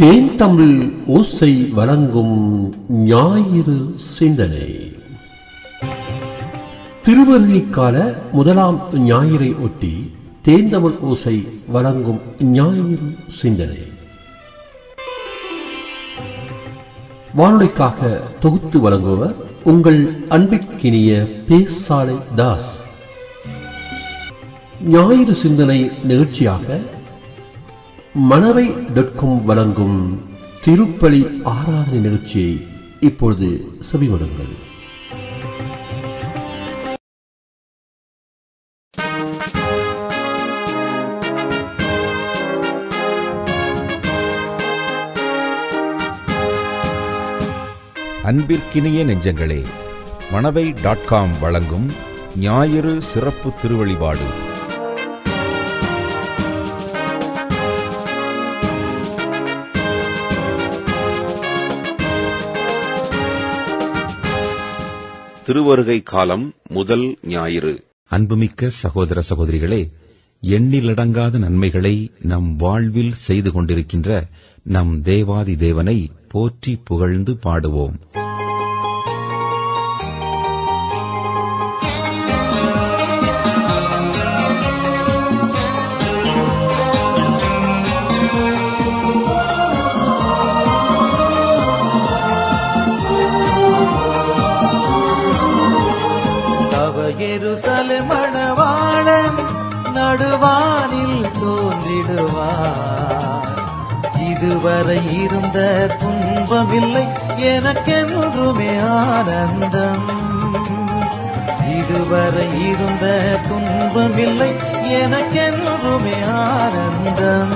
தேன் தமிழ் ஓசை வழங்கும் ஞாயிறு சிந்தனை திருவருகை கால முதலாம் ஞாயிறை ஒட்டி தேன் தமிழ் ஓசை வழங்கும் ஞாயிறு சிந்தனை வானொலிக்காக தொகுத்து வழங்குபவர் உங்கள் அன்பிற்கினிய பேசாலை தாஸ் ஞாயிறு சிந்தனை நிகழ்ச்சியாக மணவை டொட்கம் வழங்கும் திருப்பலி ஆராதனை நிகழ்ச்சியை இப்பொழுது செவிமடுங்கள் அன்பிற்கினிய நெஞ்சங்களே மணவை டாட் காம் வழங்கும் ஞாயிறு சிறப்பு திருவழிபாடு திருவருகை காலம் முதல் ஞாயிறு அன்புமிக்க சகோதர சகோதரிகளே எண்ணிலடங்காத நன்மைகளை நம் வாழ்வில் செய்து கொண்டிருக்கின்ற நம் தேவாதி தேவனை போற்றி புகழ்ந்து பாடுவோம் தவ எருசலேம் மணவாளன் நடுவானில் தோன்றிடுவார் இதுவரை இருந்த துன்பமில்லை எனக்கென்றுமே ஆனந்தம் இதுவரை இருந்த துன்பமில்லை எனக்கென்றுமே ஆனந்தம்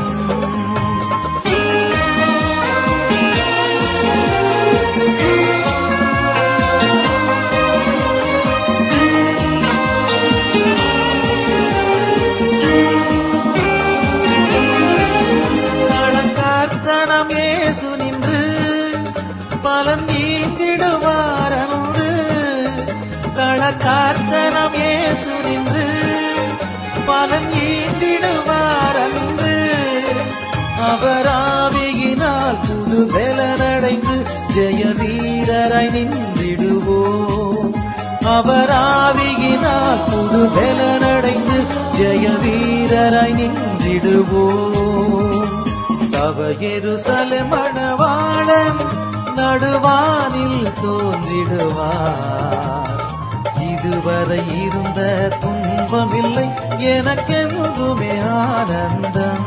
களக்கார்த்தனம் ஏசு நின்று பலன் ஈந்திடுவார் அன்று களக்கார்த்தனம் ஏசு நின்று பலன் ஈந்திடுவார் அன்று அவர் ஆவியினால் புது பலனடைந்து ஜெய வீரராய் நின்றிடுவோம் அவர் ஆவியினால் புது பலனடைந்து ஜெய வீரராய் நின்றிடுவோம் தவ எருசலேம் மணவாளன் நடுவானில் தோன்றிடுவார் இதுவரை இருந்த துன்பமில்லை எனக்கென்றுமே ஆனந்தம்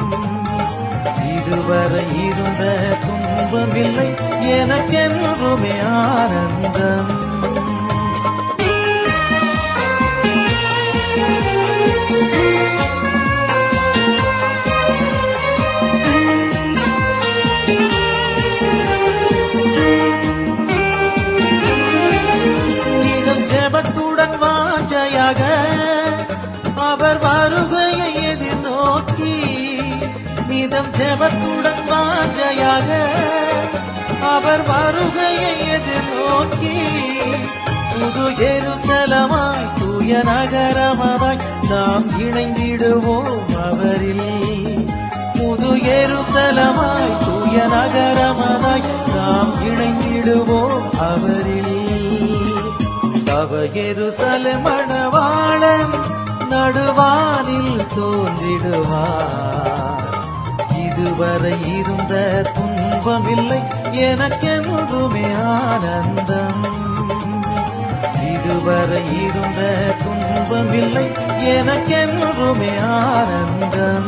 இதுவரை இருந்த துன்பமில்லை எனக்கென்றுமே ஆனந்தம் நீதம் ஜெபத்துடன் வாஞ்சையாக அவர் வருகையை எதிர்நோக்கி நீதம் ஜெபத்துடன் வாஞ்சையாக அவர் வருகையை எதிர்நோக்கி புது எருசலமாய் தூய நகரமாய் நாம் இணைந்திடுவோம் அவரில் புது எருசலமாய் தூய நகரமாய் நாம் இணைந்திடுவோம் அவரில் தவ எருசலேம் மணவாளன் நடுவானில் தோன்றிடுவார் இதுவரை இருந்த துன்பமில்லை எனக்கென்றுமே ஆனந்தம் இதுவரை இருந்த துன்பமில்லை எனக்கென்றுமே ஆனந்தம்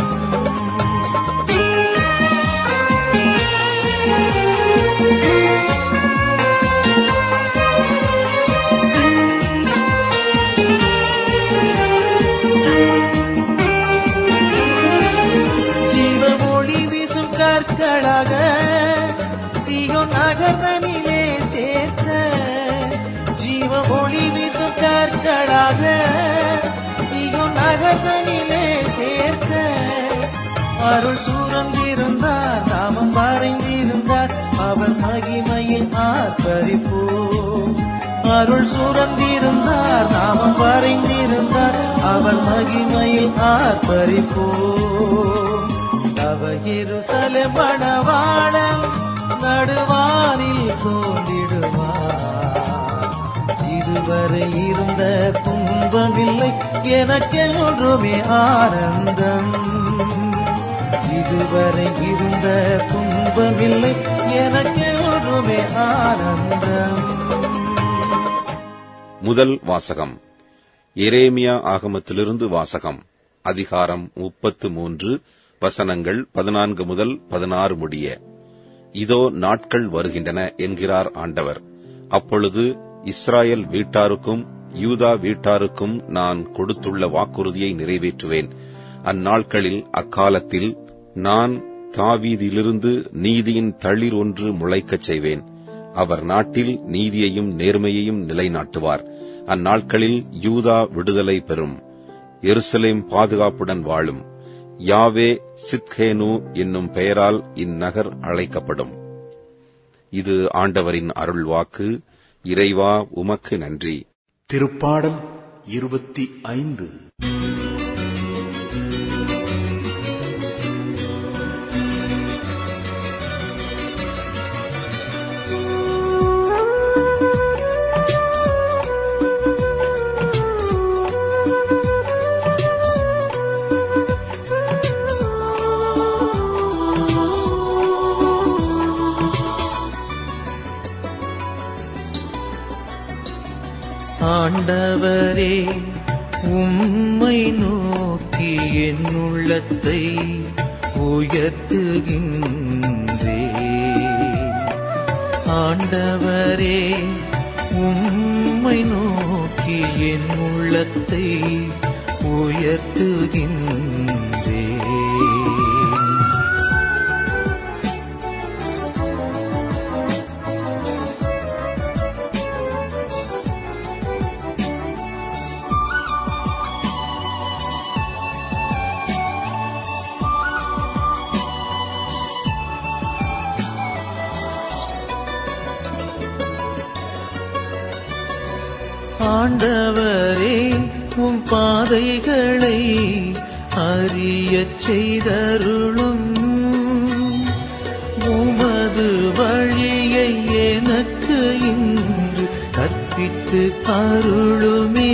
ஜீவமொழி வீசும் கற்களாக சியோன் நகர்தனிலே சேர்த்த ஜீவமொழி வீசும் கற்களாக சியோன் நகர்தனிலே சேர்த்த அருள் சூரந்திருந்தார் நாமம் வரைந்திருந்தார் அவர் மகிமையில் ஆர்ப்பரிப்போம் அருள் சூரந்திருந்தார் நாமம் வரைந்திருந்தார் அவர் மகிமையில் ஆர்ப்பரிப்போம் தவ அவ எருசலேம் மணவாளன் நடுவானில் தோன்றிடுவார் இதுவரை இருந்த துன்பமில்லை எனக்கென்றுமே ஆனந்தம் இதுவரை இருந்த துன்பமில்லை எனக்கென்றுமே ஆனந்தம் முதல் வாசகம் எரேமியா ஆகமத்திலிருந்து வாசகம் அதிகாரம் முப்பத்து மூன்று வசனங்கள் பதினான்கு முதல் பதினாறு முடிய இதோ நாட்கள் வருகின்றன என்கிறார் ஆண்டவர் அப்பொழுது இஸ்ராயல் வீட்டாருக்கும் யூதா வீட்டாருக்கும் நான் கொடுத்துள்ள வாக்குறுதியை நிறைவேற்றுவேன் அந்நாட்களில் அக்காலத்தில் நான் தாவீதிலிருந்து நீதியின் தளிர் ஒன்று முளைக்கச் செய்வேன் அவர் நாட்டில் நீதியையும் நேர்மையையும் நிலைநாட்டுவார் அந்நாட்களில் யூதா விடுதலை பெறும் எருசலேம் பாதுகாப்புடன் வாழும் யாவே சித்கேனு என்னும் பெயரால் இந்நகர் அழைக்கப்படும் இது ஆண்டவரின் அருள்வாக்கு இறைவா உமக்கு நன்றி திருப்பாடல் இருபத்தி ஐந்து ஆண்டவரே உம்மை நோக்கி என் உள்ளத்தை உயர்த்துகின்றே ஆண்டவரே உம்மை நோக்கி என் உள்ளத்தை உயர்த்துகின்றே ஆண்டவரே உம் பாதைகளை அறியச் செய்தருளும் உமது வழியை எனக்கு இன்று கற்பித்து அருளுமே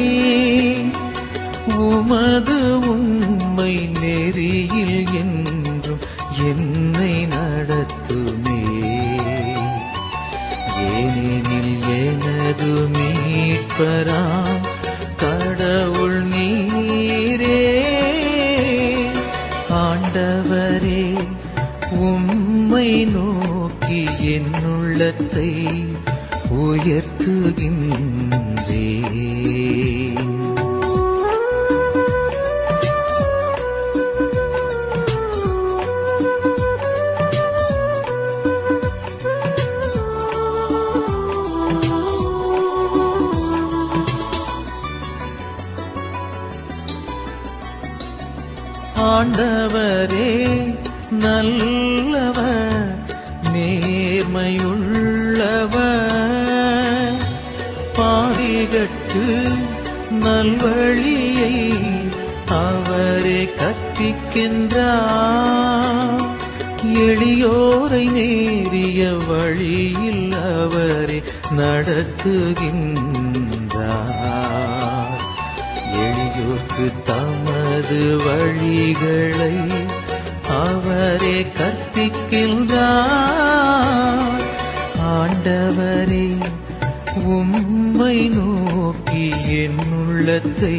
உமது உண்மை நெறியில் என்றும் என்னை நடத்துமே ஏனெனில் எனது மீட்பராம் கடவுள் நீரே ஆண்டவரே உம்மை நோக்கி என் உள்ளத்தை உயர்த்துகின்றே ஆண்டவரே நல்லவர் நேர்மையுள்ளவர் பாவிகட்டு நல்வழியை அவரே கற்பிக்கின்றார் எளியோரை நேரிய வழியில் அவரே நடத்துகின்றார் எளியோர்க்கு தமது வழிகளை அவரே கற்பிக்கின்றார் ஆண்டவரே உம்மை நோக்கி என் உள்ளத்தை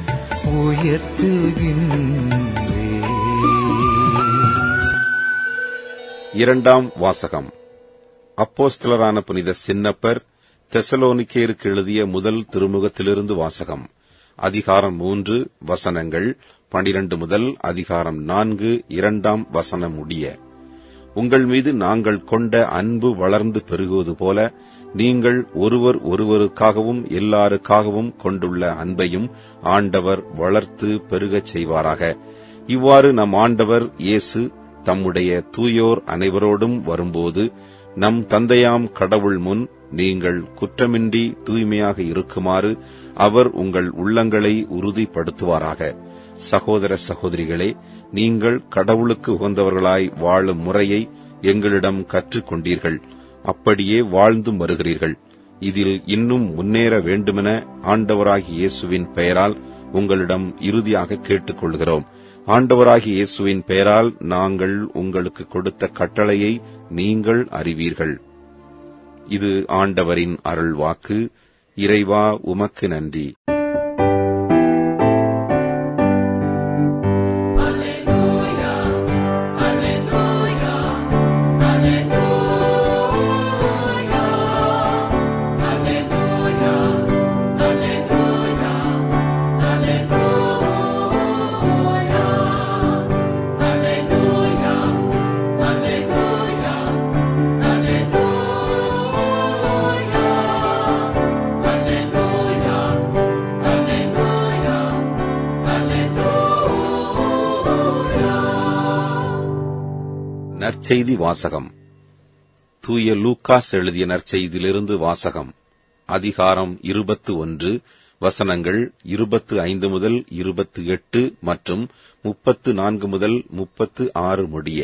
உயர்த்துகின்றேன் இரண்டாம் வாசகம் அப்போஸ்தலரான புனித சின்னப்பர் தெசலோனிக்கேருக்கு எழுதிய முதல் திருமுகத்திலிருந்து வாசகம் அதிகாரம் மூன்று வசனங்கள் பனிரண்டு முதல் அதிகாரம் நான்கு இரண்டாம் வசனம் முடிய உங்கள் மீது நாங்கள் கொண்ட அன்பு வளர்ந்து பெருகுவது போல நீங்கள் ஒருவர் ஒருவருக்காகவும் எல்லாருக்காகவும் கொண்டுள்ள அன்பையும் ஆண்டவர் வளர்த்து பெருகச் செய்வாராக இவ்வாறு நம் ஆண்டவர் இயேசு தம்முடைய தூயோர் அனைவரோடும் வரும்போது நம் தந்தையாம் கடவுள் முன் நீங்கள் குற்றமின்றி தூய்மையாக இருக்குமாறு அவர் உங்கள் உள்ளங்களை உறுதிப்படுத்துவாராக சகோதர சகோதரிகளே நீங்கள் கடவுளுக்கு உகந்தவர்களாய் வாழும் முறையை எங்களிடம் கற்றுக் கொண்டீர்கள் அப்படியே வாழ்ந்தும் வருகிறீர்கள் இதில் இன்னும் முன்னேற வேண்டுமென ஆண்டவராகிய இயேசுவின் பெயரால் உங்களிடம் இறுதியாக கேட்டுக்கொள்கிறோம் ஆண்டவராகிய இயேசுவின் பெயரால் நாங்கள் உங்களுக்கு கொடுத்த கட்டளையை நீங்கள் அறிவீர்கள் இது ஆண்டவரின் அருள் வாக்கு இறைவா உமக்கு நன்றி நற்செய்தி வாசகம் தூய லூக்காஸ் எழுதிய நற்செய்தியிலிருந்து வாசகம் அதிகாரம் இருபத்து ஒன்று வசனங்கள் இருபத்து ஐந்து முதல் இருபத்து எட்டு மற்றும் முப்பத்து நான்கு முதல் முப்பத்து ஆறு முடிய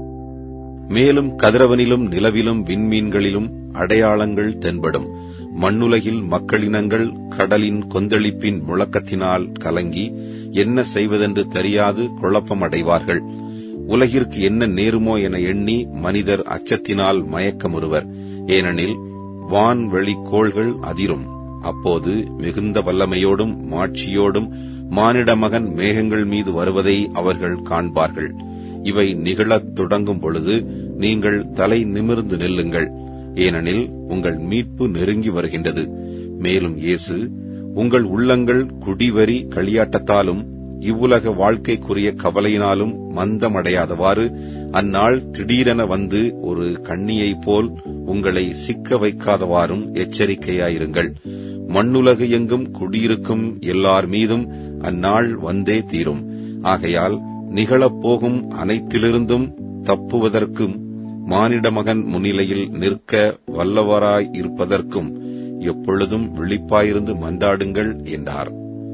மேலும் கதிரவனிலும் நிலவிலும் விண்மீன்களிலும் அடையாளங்கள் தென்படும் மண்ணுலகில் மக்களினங்கள் கடலின் கொந்தளிப்பின் முழக்கத்தினால் கலங்கி என்ன செய்வதென்று தெரியாது குழப்பமடைவார்கள் உலகிற்கு என்ன நேருமோ என எண்ணி மனிதர் அச்சத்தினால் மயக்கமுறுவர் ஏனெனில் வான்வெளி கோள்கள் அதிரும் அப்போது மிகுந்த வல்லமையோடும் மாட்சியோடும் மானிட மகன் மேகங்கள் மீது வருவதை அவர்கள் காண்பார்கள் இவை நிகழத் தொடங்கும் பொழுது நீங்கள் தலை நிமிர்ந்து நில்லுங்கள் ஏனெனில் உங்கள் மீட்பு நெருங்கி வருகின்றது மேலும் இயேசு உங்கள் உள்ளங்கள் குடிவரி களியாட்டத்தாலும் இவ்வுலக வாழ்க்கைக்குரிய கவலையினாலும் மந்தமடையாதவாறு அந்நாள் திடீரென வந்து ஒரு கண்ணியைப் போல் உங்களை சிக்க வைக்காதவாறும் எச்சரிக்கையாயிருங்கள் மண்ணுலகு எங்கும் குடியிருக்கும் எல்லார் மீதும் அந்நாள் வந்தே தீரும் ஆகையால் நிகழப்போகும் அனைத்திலிருந்தும் தப்புவதற்கும் மானிட மகன் முன்னிலையில் நிற்க வல்லவராய் இருப்பதற்கும் எப்பொழுதும் விழிப்பாயிருந்து மன்றாடுங்கள் என்றார்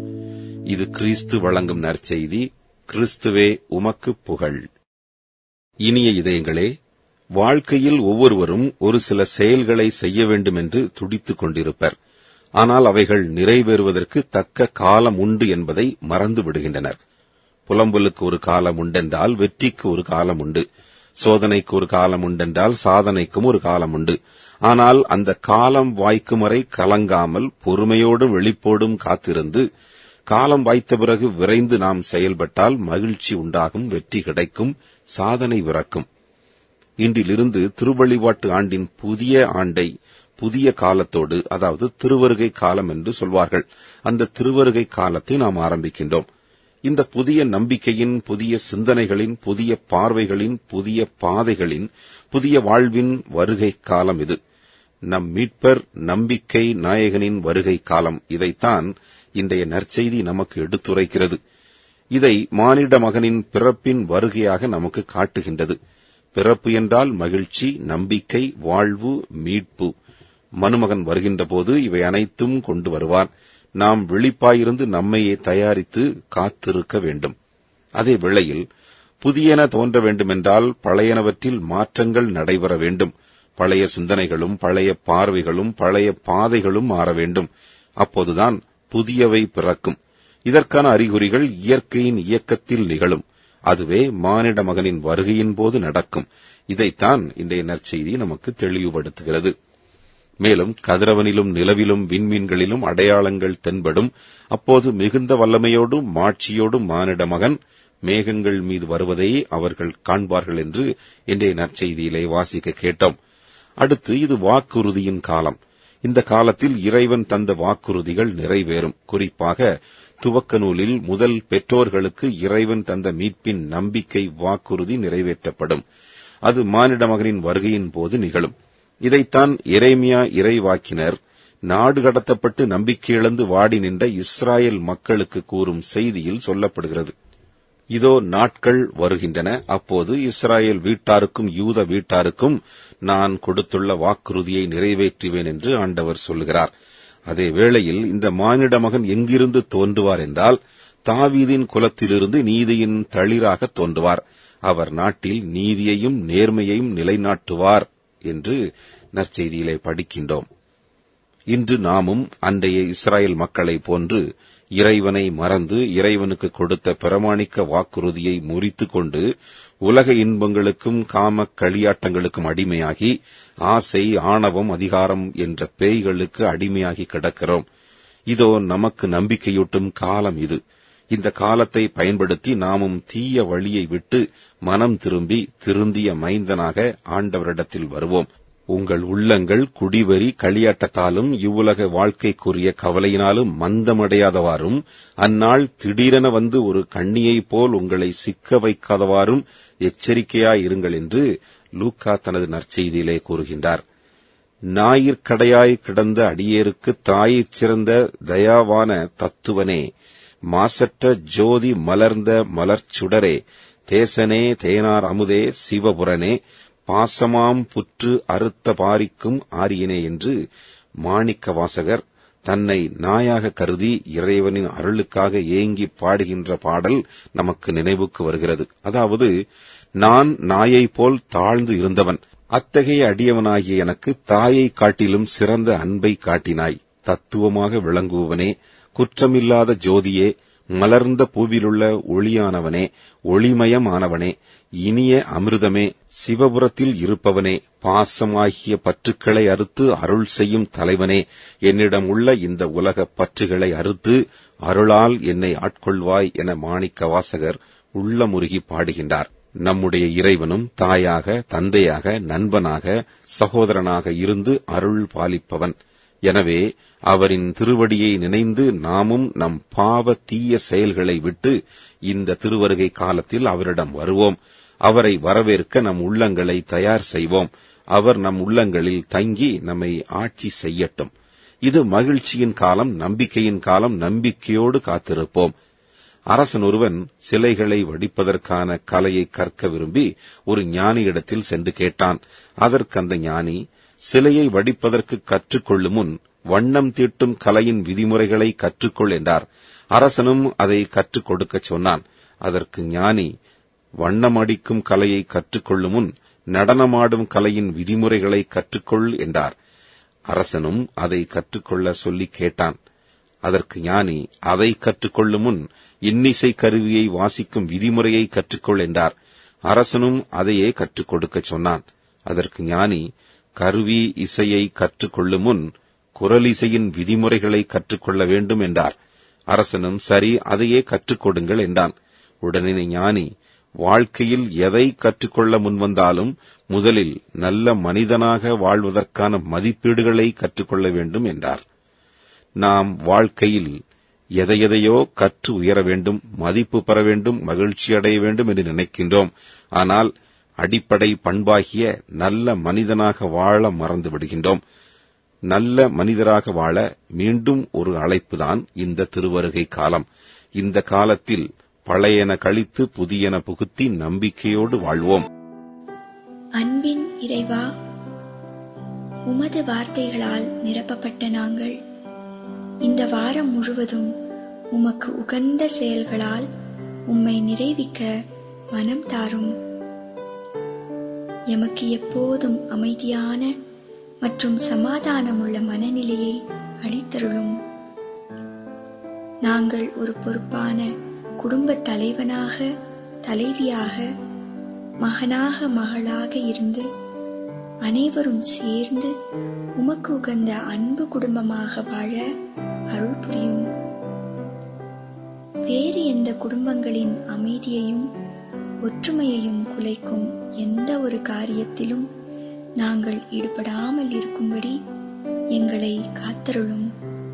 இது கிறிஸ்து வழங்கும் நற்செய்தி கிறிஸ்துவே உமக்கு புகழ் இனிய இதயங்களே வாழ்க்கையில் ஒவ்வொருவரும் ஒரு சில செயல்களை செய்ய வேண்டும் என்று துடித்துக் கொண்டிருப்பர் ஆனால் அவைகள் நிறைவேறுவதற்கு தக்க காலம் உண்டு என்பதை மறந்து விடுகின்றனர் புலம்பலுக்கு ஒரு காலம் உண்டென்றால் வெற்றிக்கு ஒரு காலம் உண்டு சோதனைக்கு ஒரு காலம் உண்டென்றால் சாதனைக்கும் ஒரு காலம் உண்டு ஆனால் அந்த காலம் வாய்க்கும் வரை கலங்காமல் பொறுமையோடும் வெளிப்போடும் காத்திருந்து காலம் வாய்த்த பிறகு விரைந்து நாம் செயல்பட்டால் மகிழ்ச்சி உண்டாகும் வெற்றி கிடைக்கும் சாதனை பிறக்கும் இன்றிலிருந்து திருவழிபாட்டு ஆண்டின் புதிய ஆண்டை புதிய காலத்தோடு அதாவது திருவருகை காலம் என்று சொல்வார்கள் அந்த திருவருகை காலத்தை நாம் ஆரம்பிக்கின்றோம் இந்த புதிய நம்பிக்கையின் புதிய சிந்தனைகளின் புதிய பார்வைகளின் புதிய பாதைகளின் புதிய வாழ்வின் வருகை காலம் இது நம் மீட்பர் நம்பிக்கை நாயகனின் வருகை காலம் இதைத்தான் இன்றைய நற்செய்தி நமக்கு எடுத்துரைக்கிறது இதை மானிட மகனின் பிறப்பின் வருகையாக நமக்கு காட்டுகின்றது பிறப்பு என்றால் மகிழ்ச்சி நம்பிக்கை வாழ்வு மீட்பு மனுமகன் வருகின்ற போது இவை அனைத்தும் கொண்டு வருவார் நாம் விழிப்பாயிருந்து நம்மையே தயாரித்து காத்திருக்க வேண்டும் அதே வேளையில் புதியன தோன்ற வேண்டுமென்றால் பழையனவற்றில் மாற்றங்கள் நடைபெற வேண்டும் பழைய சிந்தனைகளும் பழைய பார்வைகளும் பழைய பாதைகளும் மாற வேண்டும் அப்போதுதான் புதியவை பிறக்கும் இதற்கான அறிகுறிகள் இயற்கையின் இயக்கத்தில் நிகழும் அதுவே மானிட மகனின் வருகையின் போது நடக்கும் இதைத்தான் இன்றைய நற்செய்தி நமக்கு தெளிவுபடுத்துகிறது மேலும் கதிரவனிலும் நிலவிலும் விண்மீன்களிலும் அடையாளங்கள் தென்படும் அப்போது மிகுந்த வல்லமையோடும் மாட்சியோடும் மானிட மகன் மேகங்கள் மீது வருவதை அவர்கள் காண்பார்கள் என்று இன்றைய நற்செய்தியிலே வாசிக்க கேட்டோம் அடுத்து இது வாக்குறுதியின் காலம் இந்த காலத்தில் இறைவன் தந்த வாக்குறுதிகள் நிறைவேறும் குறிப்பாக துவக்க நூலில் முதல் பெற்றோர்களுக்கு இறைவன் தந்த மீட்பின் நம்பிக்கை வாக்குறுதி நிறைவேற்றப்படும் அது மானிட மகனின் வருகையின் போது நிகழும் இதைத்தான் எரேமியா இறைவாக்கினர் நாடு கடத்தப்பட்டு நம்பிக்கை இழந்து வாடி நின்ற இஸ்ராயேல் மக்களுக்கு கூறும் செய்தியில் சொல்லப்படுகிறது இதோ நாட்கள் வருகின்றன அப்போது இஸ்ராயேல் வீட்டாருக்கும் யூத வீட்டாருக்கும் நான் கொடுத்துள்ள வாக்குறுதியை நிறைவேற்றுவேன் என்று ஆண்டவர் சொல்லுகிறார் அதே வேளையில் இந்த மானிட மகன் எங்கிருந்து தோன்றுவார் என்றால் தாவீதின் குலத்திலிருந்து நீதியின் தளிராக தோன்றுவார் அவர் நாட்டில் நீதியையும் நேர்மையையும் நிலைநாட்டுவார் என்று நற்செய்தியிலே படிக்கின்றோம் இன்று நாமும் அன்றைய இஸ்ராயல் மக்களைப் போன்று இறைவனை மறந்து இறைவனுக்கு கொடுத்த பிரமாணிக்க வாக்குறுதியை முறித்துக் கொண்டு உலக இன்பங்களுக்கும் காம களியாட்டங்களுக்கும் அடிமையாகி ஆசை ஆணவம் அதிகாரம் என்ற பேய்களுக்கு அடிமையாகி கிடக்கிறோம் இதோ நமக்கு நம்பிக்கையூட்டும் காலம் இது இந்த காலத்தை பயன்படுத்தி நாமும் தீய வழியை விட்டு மனம் திரும்பி திருந்திய மைந்தனாக ஆண்டவரிடத்தில் வருவோம் உங்கள் உள்ளங்கள் குடிவெறி களியாட்டத்தாலும் இவ்வுலக வாழ்க்கைக்குரிய கவலையினாலும் மந்தமடையாதவாறும் அந்நாள் திடீரென வந்து ஒரு கண்ணியைப் போல் உங்களை சிக்க வைக்காதவாறும் எச்சரிக்கையாயிருங்கள் என்று லூக்கா தனது நற்செய்தியிலே கூறுகின்றார் ஞாயிற்கடையாய் கிடந்த அடியேருக்கு தாயைச் சிறந்த தயாவான தத்துவனே மாசற்ற ஜோதி மலர்ந்த மலர்ச்சுடரே தேசனே தேனார் அமுதே சிவபுரனே பாசமாம் புற்று அறுத்த பாரிக்கும் ஆரியனே என்று மாணிக்க வாசகர் தன்னை நாயாக கருதி இறைவனின் அருளுக்காக ஏங்கி பாடுகின்ற பாடல் நமக்கு நினைவுக்கு வருகிறது அதாவது நான் நாயைப் போல் தாழ்ந்து இருந்தவன் அத்தகைய அடியவனாகிய எனக்கு தாயை காட்டிலும் சிறந்த அன்பை காட்டினாய் தத்துவமாக விளங்குபவனே குற்றமில்லாத ஜோதியே மலர்ந்த பூவிலுள்ள ஒளியானவனே ஒளிமயமானவனே இனிய அமிர்தமே சிவபுரத்தில் இருப்பவனே பாசமாகிய பற்றுக்களை அறுத்து அருள் செய்யும் தலைவனே என்னிடம் உள்ள இந்த உலக பற்றுகளை அறுத்து அருளால் என்னை ஆட்கொள்வாய் என மாணிக்க வாசகர் உள்ளமுருகி பாடுகின்றார் நம்முடைய இறைவனும் தாயாக தந்தையாக நண்பனாக சகோதரனாக இருந்து அருள் பாலிப்பவன் எனவே அவரின் திருவடியை நினைந்து நாமும் நம் பாவ தீய செயல்களை விட்டு இந்த திருவருகை காலத்தில் அவரிடம் வருவோம் அவரை வரவேற்க நம் உள்ளங்களை தயார் செய்வோம் அவர் நம் உள்ளங்களில் தங்கி நம்மை ஆட்சி செய்யட்டும் இது மகிழ்ச்சியின் காலம் நம்பிக்கையின் காலம் நம்பிக்கையோடு காத்திருப்போம் அரசன் ஒருவன் சிலைகளை வடிப்பதற்கான கலையை கற்க விரும்பி ஒரு ஞானியிடத்தில் சென்று கேட்டான் அதற்கு அந்த ஞானி சிலையை வடிப்பதற்கு கற்றுக்கொள்ளும் முன் வண்ணம் தீட்டும் கலையின் விதிமுறைகளை கற்றுக்கொள் என்றார் அரசனும் அதை கற்றுக் கொடுக்கச் சொன்னான் அதற்கு ஞானி வண்ணமடிக்கும் கலையை கற்றுக்கொள்ளும் முன் நடனமாடும் கலையின் விதிமுறைகளை கற்றுக்கொள் என்றார் அரசனும் அதை கற்றுக்கொள்ள சொல்லி கேட்டான் அதற்கு ஞானி அதை கற்றுக்கொள்ளும் முன் இன்னிசை கருவியை வாசிக்கும் விதிமுறையை கற்றுக்கொள் என்றார் அரசனும் அதையே கற்றுக் கொடுக்கச் சொன்னான் அதற்கு ஞானி கருவி இசையை கற்றுக்கொள்ளும் முன் குரலிசையின் விதிமுறைகளை கற்றுக்கொள்ள வேண்டும் என்றார் அரசனும் சரி அதையே கற்றுக் கொடுங்கள் என்றான் உடனே ஞானி வாழ்க்கையில் எதை கற்றுக்கொள்ள முன்வந்தாலும் முதலில் நல்ல மனிதனாக வாழ்வதற்கான மதிப்பீடுகளை கற்றுக்கொள்ள வேண்டும் என்றார் நாம் வாழ்க்கையில் எதையெதையோ கற்று உயர வேண்டும் மதிப்பு பெற வேண்டும் மகிழ்ச்சி அடைய வேண்டும் என்று நினைக்கின்றோம் ஆனால் அடிப்படை பண்பாகிய நல்ல மனிதனாக வாழ மறந்து விடுகின்றோம் நல்ல மனிதராக வாழ மீண்டும் ஒரு அழைப்புதான் இந்த திருவருகை காலம் இந்த காலத்தில் பழையன கழித்து புதியன புகுத்தி நம்பிக்கையோடு வாழ்வோம் அன்பின் இறைவா உமது வார்த்தைகளால் நிரப்பப்பட்ட நாங்கள் இந்த வாரம் முழுவதும் உமக்கு உகந்த செயல்களால் உம்மை நிறைவிக்க மனம் தாரும் எமக்கு எப்போதும் அமைதியான மற்றும் சமாதானமுள்ள மனநிலையை அளித்தருளும் நாங்கள் ஒரு பொறுப்பான குடும்ப தலைவனாக தலைவியாக மகனாக மகளாக இருந்து அனைவரும் சேர்ந்து உமக்கு உகந்த அன்பு குடும்பமாக வாழ அருள் புரியும் வேறு எந்த குடும்பங்களின் அமைதியையும் ஒற்றுமையையும் குலைக்கும் எந்த ஒரு காரியத்திலும் நாங்கள் ஈடுபடாமல் இருக்கும்படி எங்களை காத்தருளும்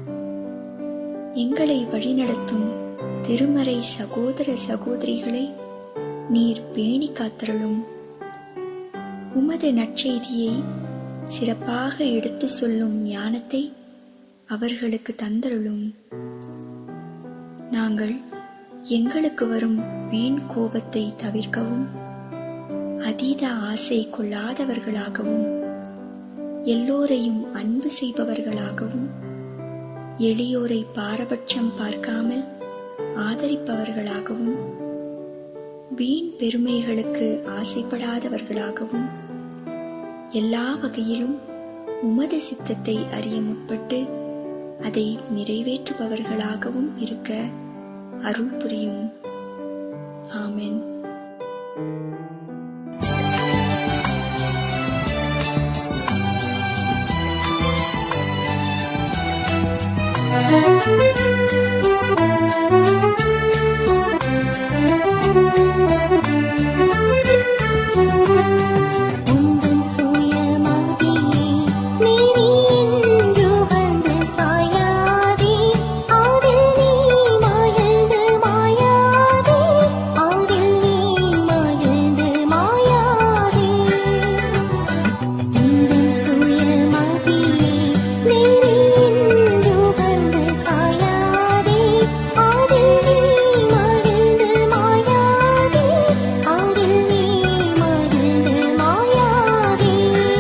எங்களை வழிநடத்தும் திருமறை சகோதர சகோதரிகளை நீர் பேணி காத்தருளும் உமது நற்செய்தியை சிறப்பாக எடுத்து சொல்லும் ஞானத்தை அவர்களுக்கு தந்தருளும் நாங்கள் எங்களுக்கு வரும் வீண் கோபத்தை தவிர்க்கவும் அதீத ஆசை கொள்ளாதவர்களாகவும் எல்லோரையும் அன்பு செய்பவர்களாகவும் எளியோரை பாரபட்சம் பார்க்காமல் ஆதரிப்பவர்களாகவும் வீண் பெருமைகளுக்கு ஆசைப்படாதவர்களாகவும் எல்லா வகையிலும் உமது சித்தத்தை அறிய முற்பட்டு அதை நிறைவேற்றுபவர்களாகவும் இருக்க அருள் புரியும் ஆமென் உந்தன் சுயமதியே நீரின்று வந்து சாயாதே அதில் நீ மகிழ்ந்து மாயாதே அதில் நீ மகிழ்ந்து மாயாதே உந்தன் சுயமதியே நீரின்று வந்து சாயாதே அதில் நீ மகிழ்ந்து மாயாதே அதில் நீ மகிழ்ந்து மாயாதே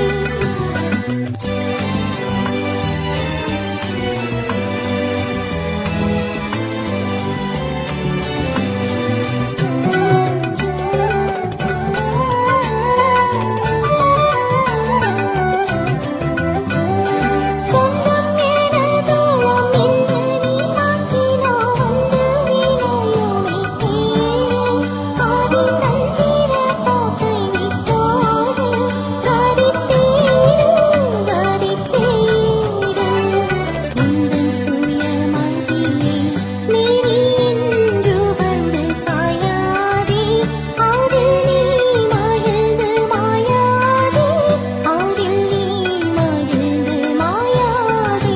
சொந்தம் எனதோளம் என்று நீ மாற்றினோ வந்து வினையுமைத்தே அதில் தந்திர போக்கை விட்டோடு கடித்தேடு கடித்தேடு உந்தன் சுயமதியே நீரின்று வந்து சாயாதே அதில் நீ மகிழ்ந்து மாயாதே அதில் நீ மகிழ்ந்து மாயாதே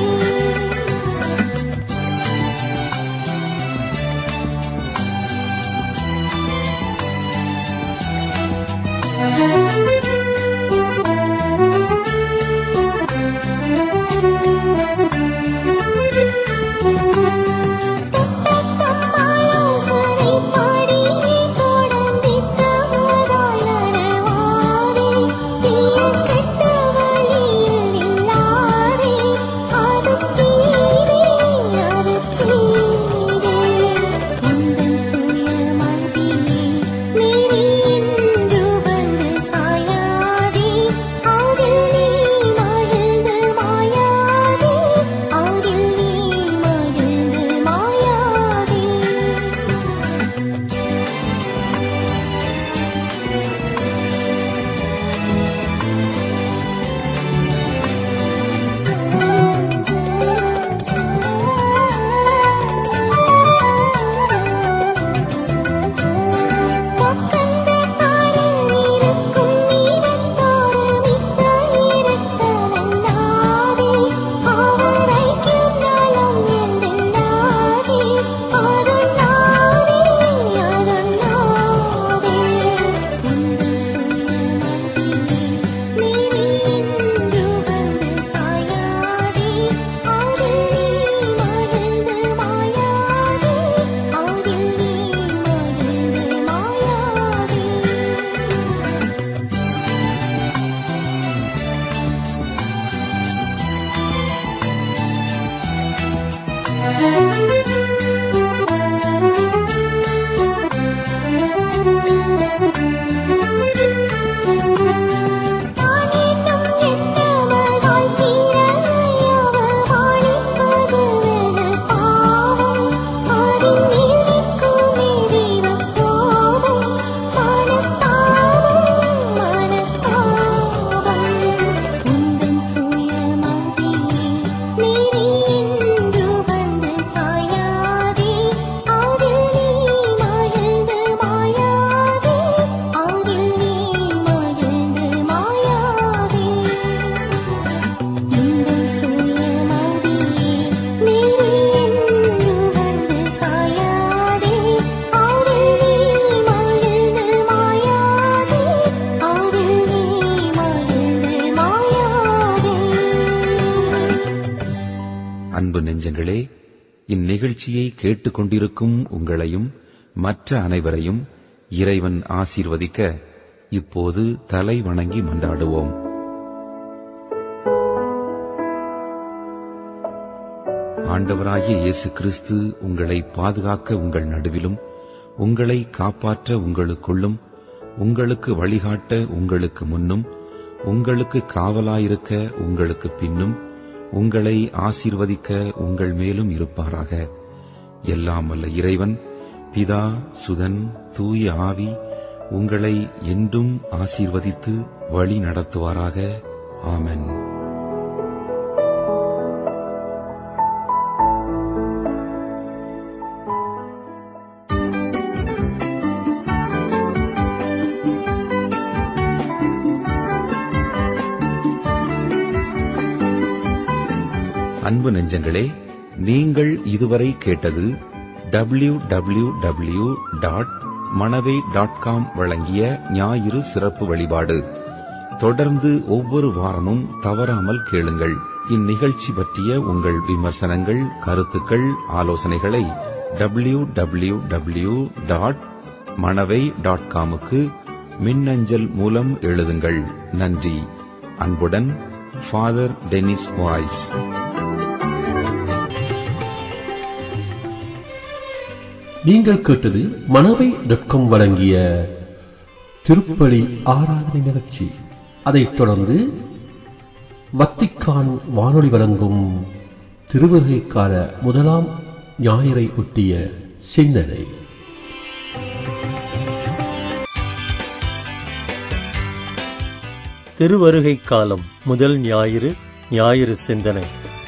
ஆலோசனை பாடி தொடர்ந்திட்ட முதல் நடவாரே தீய கெட்ட வழியில் நில்லாரே அது தீரே அது தீரே உந்தன் சுயமதியே நீரின்று வந்து சாயாதே அதில் நீ மகிழ்ந்து மாயாதே அதில் நீ மகிழ்ந்து மாயாதே பக்கந்த காலில் இருக்கும் நீரத்தோடு மிக்க இருத்தலன்னாரே அவரைக்கும் நலம் என்றென்னாரே அதொன்னாரே அதொன்னாரே உந்தன் சுயமதியே நீரின்று வந்து சாயாதே அதில் நீ மகிழ்ந்து மாயாதே அதில் நீ மகிழ்ந்து மாயாதே தானேனும் எட்டவதாய் தீரவையவ வாணிப்பது வெகு பாவம் அதில் நீதிக்குமே தெய்வக்கோபம் மனஸ்தாபம் மனஸ்தாபம் உந்தன் சுயமதியே நீரின்று வந்து சாயாதே அதில் நீ மகிழ்ந்து மாயாதே அதில் நீ மகிழ்ந்து மாயாதே உந்தன் சுயமதியே நீரின்று வந்து சாயாதே அதில் நீ மகிழ்ந்து மாயாதே அதில் நீ மகிழ்ந்து மாயாதே அன்பு நெஞ்சங்களே இந்நிகழ்ச்சியை கேட்டுக்கொண்டிருக்கும் உங்களையும் மற்ற அனைவரையும் இறைவன் ஆசீர்வதிக்க இப்போது தலை வணங்கி மன்றாடுவோம் ஆண்டவராகிய இயேசு கிறிஸ்து உங்களை பாதுகாக்க உங்கள் நடுவிலும் உங்களை காப்பாற்ற உங்களுக்குள்ளும் உங்களுக்கு வழிகாட்ட உங்களுக்கு முன்னும் உங்களுக்கு காவலாயிருக்க உங்களுக்கு பின்னும் உங்களை ஆசீர்வதிக்க உங்கள் மேலும் இருப்பாராக எல்லாம் வல்ல இறைவன் பிதா சுதன் தூய ஆவி உங்களை என்றும் ஆசீர்வதித்து வழி நடத்துவாராக ஆமென் அன்பு நெஞ்சங்களே நீங்கள் இதுவரை கேட்டது W W W dot Manavai dot com வழங்கிய ஞாயிறு சிறப்பு வழிபாடு தொடர்ந்து ஒவ்வொரு வாரமும் தவறாமல் கேளுங்கள் இந்நிகழ்ச்சி பற்றிய உங்கள் விமர்சனங்கள் கருத்துக்கள் ஆலோசனைகளை W W W dot Manavai dot காமுக்கு மின்னஞ்சல் மூலம் எழுதுங்கள் நன்றி அன்புடன் ஃபாதர் டெனிஸ் வாய்ஸ் நீங்கள் கேட்டது மனவை டாட் வழங்கிய திருப்பலி ஆராதனை நிகழ்ச்சி அதைத் தொடர்ந்து வத்திக்கான் வானொலி வழங்கும் திருவருகைக்கால முதலாம் ஞாயிறை ஒட்டிய சிந்தனை திருவருகை காலம் முதல் ஞாயிறு ஞாயிறு சிந்தனை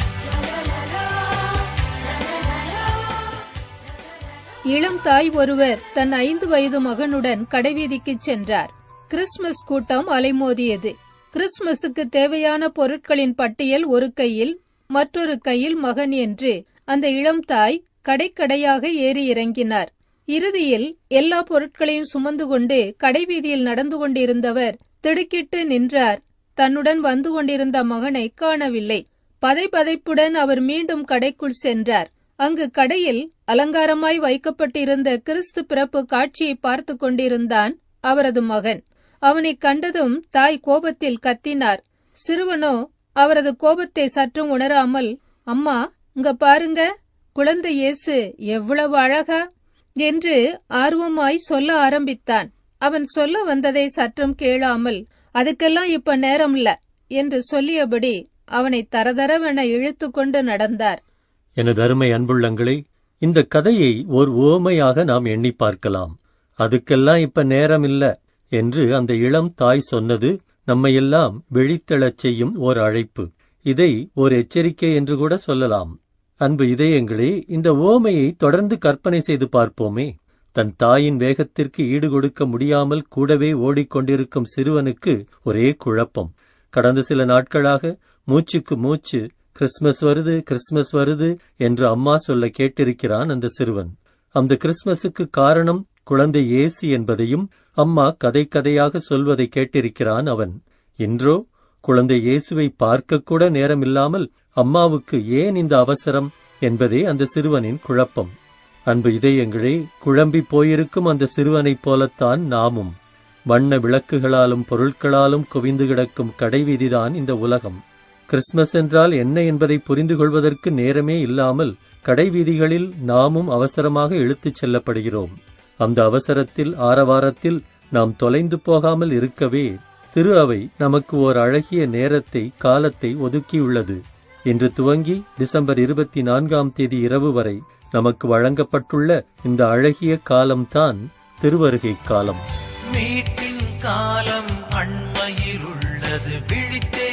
இளம் தாய் ஒருவர் தன் ஐந்து வயது மகனுடன் கடைவீதிக்குச் சென்றார் கிறிஸ்துமஸ் கூட்டம் அலைமோதியது கிறிஸ்துமஸுக்கு தேவையான பொருட்களின் பட்டியல் ஒரு கையில் மற்றொரு கையில் மகன் என்று அந்த இளம் தாய் கடைக்கடையாக ஏறி இறங்கினார் இறுதியில் எல்லா பொருட்களையும் சுமந்து கொண்டு கடைவீதியில் நடந்து கொண்டிருந்தவர் திடுக்கிட்டு நின்றார் தன்னுடன் வந்து கொண்டிருந்த மகனை காணவில்லை பதைபதைப்புடன் அவர் மீண்டும் கடைக்குள் சென்றார் அங்கு கடையில் அலங்காரமாய் வைக்கப்பட்டிருந்த கிறிஸ்து பிறப்பு காட்சியை பார்த்து கொண்டிருந்தான் அவரது மகன் அவனை கண்டதும் தாய் கோபத்தில் கத்தினார் சிறுவனோ அவரது கோபத்தை சற்றும் உணராமல் அம்மா இங்க பாருங்க குழந்தை இயேசு எவ்வளவு அழகா என்று ஆர்வமாய் சொல்ல ஆரம்பித்தான் அவன் சொல்ல வந்ததை சற்றும் கேளாமல் அதுக்கெல்லாம் இப்ப நேரம் இல்ல என்று சொல்லியபடி அவனை தரதரவென இழுத்து கொண்டு நடந்தார் எனது அருமை அன்புள்ளங்களே இந்த கதையை ஓர் உவமையாக நாம் எண்ணி பார்க்கலாம் அதுக்கெல்லாம் இப்ப நேரம் இல்ல என்று அந்த இளம் தாய் சொன்னது நம்மையெல்லாம் விழித்தெழச் செய்யும் ஓர் அழைப்பு இதை ஓர் எச்சரிக்கை என்று கூட சொல்லலாம் அன்பு இதயங்களே இந்த ஓமையை தொடர்ந்து கற்பனை செய்து பார்ப்போமே தன் தாயின் வேகத்திற்கு ஈடு கொடுக்க முடியாமல் கூடவே ஓடிக்கொண்டிருக்கும் சிறுவனுக்கு ஒரே குழப்பம் கடந்த சில நாட்களாக மூச்சுக்கு மூச்சு கிறிஸ்மஸ் வருது கிறிஸ்மஸ் வருது என்று அம்மா சொல்ல கேட்டிருக்கிறான் அந்த சிறுவன் அந்த கிறிஸ்மஸுக்கு காரணம் குழந்தை இயேசு என்பதையும் அம்மா கதை கதையாக சொல்வதை கேட்டிருக்கிறான் அவன் இன்றோ குழந்தை இயேசுவை பார்க்க கூட நேரமில்லாமல் அம்மாவுக்கு ஏன் இந்த அவசரம் என்பதே அந்த சிறுவனின் குழப்பம் அன்பு இதயங்களே குழம்பி போயிருக்கும் அந்த சிறுவனைப் போலத்தான் நாமும் வண்ண விளக்குகளாலும் பொருட்களாலும் குவிந்து கிடக்கும் கடைவீதிதான் இந்த உலகம் கிறிஸ்மஸ் என்றால் என்ன என்பதை புரிந்து கொள்வதற்கு நேரமே இல்லாமல் கடைவீதிகளில் நாமும் அவசரமாக இழுத்துச் செல்லப்படுகிறோம் அந்த அவசரத்தில் ஆரவாரத்தில் நாம் தொலைந்து போகாமல் இருக்கவே திரு அவை நமக்கு ஓர் அழகிய நேரத்தை காலத்தை ஒதுக்கியுள்ளது இன்று துவங்கி டிசம்பர் இருபத்தி நான்காம் தேதி இரவு வரை நமக்கு வழங்கப்பட்டுள்ள இந்த அழகிய காலம்தான் திருவருகை காலம் மீட்பின் காலம் அண்மையிலுள்ளது விழித்தே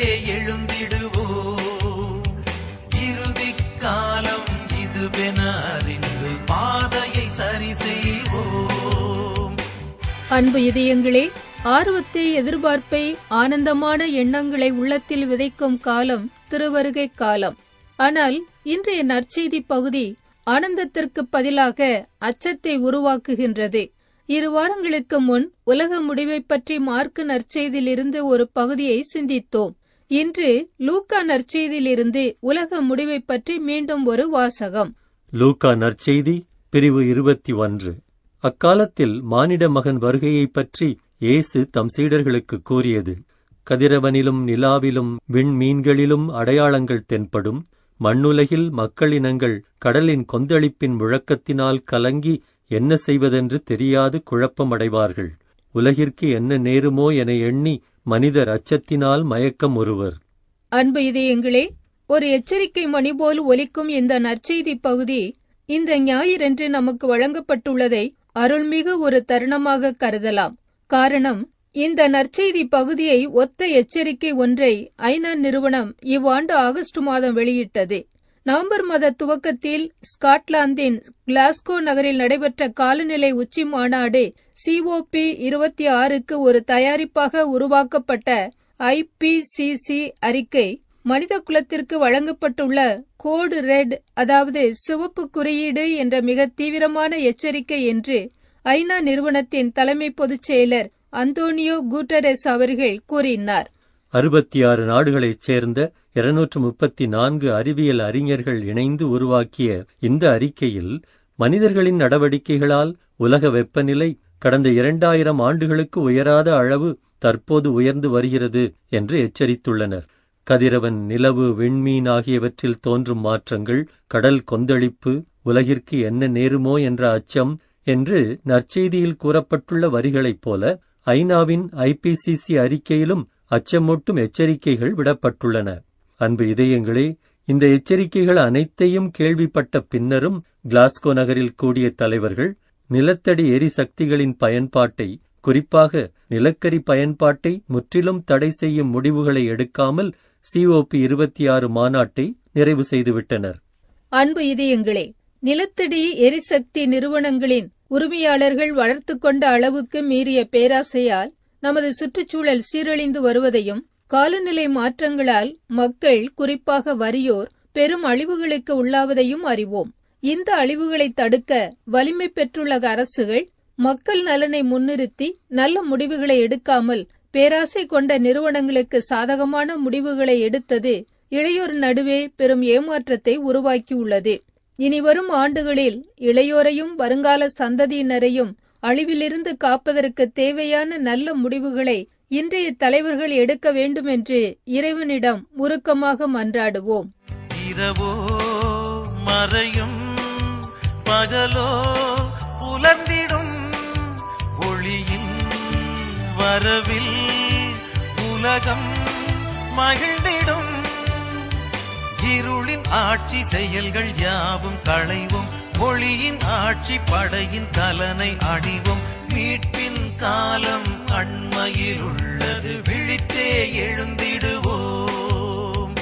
எழுந்திடுவோம் இறுதி காலம் இதுவென அறிந்து பாதையை சரி செய்வோம் அன்பு இதயங்களே ஆர்வத்தை எதிர்பார்ப்பை ஆனந்தமான எண்ணங்களை உள்ளத்தில் விதைக்கும் காலம் திருவருகை காலம் ஆனால் இன்றைய நற்செய்தி பகுதி ஆனந்தத்திற்கு பதிலாக அச்சத்தை உருவாக்குகின்றது இரு வாரங்களுக்கு முன் உலக முடிவைப் பற்றி மார்க்கு நற்செய்தியிலிருந்து ஒரு பகுதியை சிந்தித்தோம் இன்று லூக்கா நற்செய்தியிலிருந்து உலக முடிவைப் பற்றி மீண்டும் ஒரு வாசகம் லூக்கா நற்செய்தி பிரிவு இருபத்தி ஒன்று அக்காலத்தில் மானிட மகன் வருகையைப் பற்றி இயேசு தம் சீடர்களுக்கு கூறியது கதிரவனிலும் நிலாவிலும் விண்மீன்களிலும் அடையாளங்கள் தென்படும் மண்ணுலகில் மக்களினங்கள் கடலின் கொந்தளிப்பின் முழக்கத்தினால் கலங்கி என்ன செய்வதென்று தெரியாது குழப்பமடைவார்கள் உலகிற்கு என்ன நேருமோ என எண்ணி மனிதர் அச்சத்தினால் மயக்கம் ஒருவர் அன்பு இதயங்களே ஒரு எச்சரிக்கை மணி போல் ஒலிக்கும் இந்த நற்செய்தி பகுதி இந்த ஞாயிறன்று நமக்கு வழங்கப்பட்டுள்ளதை அருள்மிகு ஒரு தருணமாக கருதலாம் காரணம் இந்த நற்செய்தி பகுதியை ஒத்த எச்சரிக்கை ஒன்றை ஐநா நிறுவனம் இவ்வாண்டு ஆகஸ்ட் மாதம் வெளியிட்டது நவம்பர் மாத துவக்கத்தில் ஸ்காட்லாந்தின் கிளாஸ்கோ நகரில் நடைபெற்ற காலநிலை உச்சி மாநாடு சிஓபி இருபத்தி ஆறுக்கு ஒரு தயாரிப்பாக உருவாக்கப்பட்ட ஐபிசிசி அறிக்கை மனித குலத்திற்கு வழங்கப்பட்டுள்ள கோடு ரெட் அதாவது சிவப்பு குறியீடு என்ற மிக தீவிரமான எச்சரிக்கை என்று ஐநா நிறுவனத்தின் தலைமை பொதுச் செயலர் அந்தோனியோ குட்டரெஸ் அவர்கள் கூறினார் அறுபத்தி ஆறு நாடுகளைச் சேர்ந்த இருநூற்று முப்பத்தி நான்கு அறிவியல் அறிஞர்கள் இணைந்து உருவாக்கிய இந்த அறிக்கையில் மனிதர்களின் நடவடிக்கைகளால் உலக வெப்பநிலை கடந்த இரண்டாயிரம் ஆண்டுகளுக்கு உயராத அளவு தற்போது உயர்ந்து வருகிறது என்று எச்சரித்துள்ளனர் கதிரவன் நிலவு விண்மீன் ஆகியவற்றில் தோன்றும் மாற்றங்கள் கடல் கொந்தளிப்பு உலகிற்கு என்ன நேருமோ என்ற அச்சம் என்று நற்செய்தியில் கூறப்பட்டுள்ள வரிகளைப் போல ஐநாவின் ஐபிசிசி அறிக்கையிலும் அச்சமூட்டும் எச்சரிக்கைகள் விடப்பட்டுள்ளன அன்பு இதயங்களே இந்த எச்சரிக்கைகள் அனைத்தையும் கேள்விப்பட்ட பின்னரும் கிளாஸ்கோ நகரில் கூடிய தலைவர்கள் நிலத்தடி எரிசக்திகளின் பயன்பாட்டை குறிப்பாக நிலக்கரி பயன்பாட்டை முற்றிலும் தடை செய்யும் முடிவுகளை எடுக்காமல் சிஓபி இருபத்தி ஆறு மாநாட்டை நிறைவு செய்துவிட்டனர் அன்பு இதயங்களே நிலத்தடி எரிசக்தி நிறுவனங்களின் உரிமையாளர்கள் வளர்த்து கொண்ட அளவுக்கு மீறிய பேராசையால் நமது சுற்றுச்சூழல் சீரழிந்து வருவதையும் காலநிலை மாற்றங்களால் மக்கள் குறிப்பாக வறியோர் பெரும் அழிவுகளுக்கு உள்ளாவதையும் அறிவோம் இந்த அழிவுகளை தடுக்க வலிமை பெற்றுள்ள அரசுகள் மக்கள் நலனை முன்னிறுத்தி நல்ல முடிவுகளை எடுக்காமல் பேராசை கொண்ட நிறுவனங்களுக்கு சாதகமான முடிவுகளை எடுத்தது இளையோர் நடுவே பெரும் ஏமாற்றத்தை உருவாக்கியுள்ளது இனிவரும் ஆண்டுகளில் இளையோரையும் வருங்கால சந்ததியினரையும் அழிவிலிருந்து காப்பதற்கு தேவையான நல்ல முடிவுகளை இன்றைய தலைவர்கள் எடுக்க வேண்டும் என்று இறைவனிடம் உருக்கமாக மன்றாடுவோம் இரவோ மறையும் பகலோ புலர்ந்திடும் ஒளியின் வரவில் உலகம் மகிழ்ந்திடும் இருளின் ஆட்சி செயல்கள் யாவும் களைவும் ஒளியின் ஆட்சி படையின் கலனை அணிவும் மீட்பின் காலம் அண்மையில் உள்ளது விழித்தே எழுந்திடுவோம்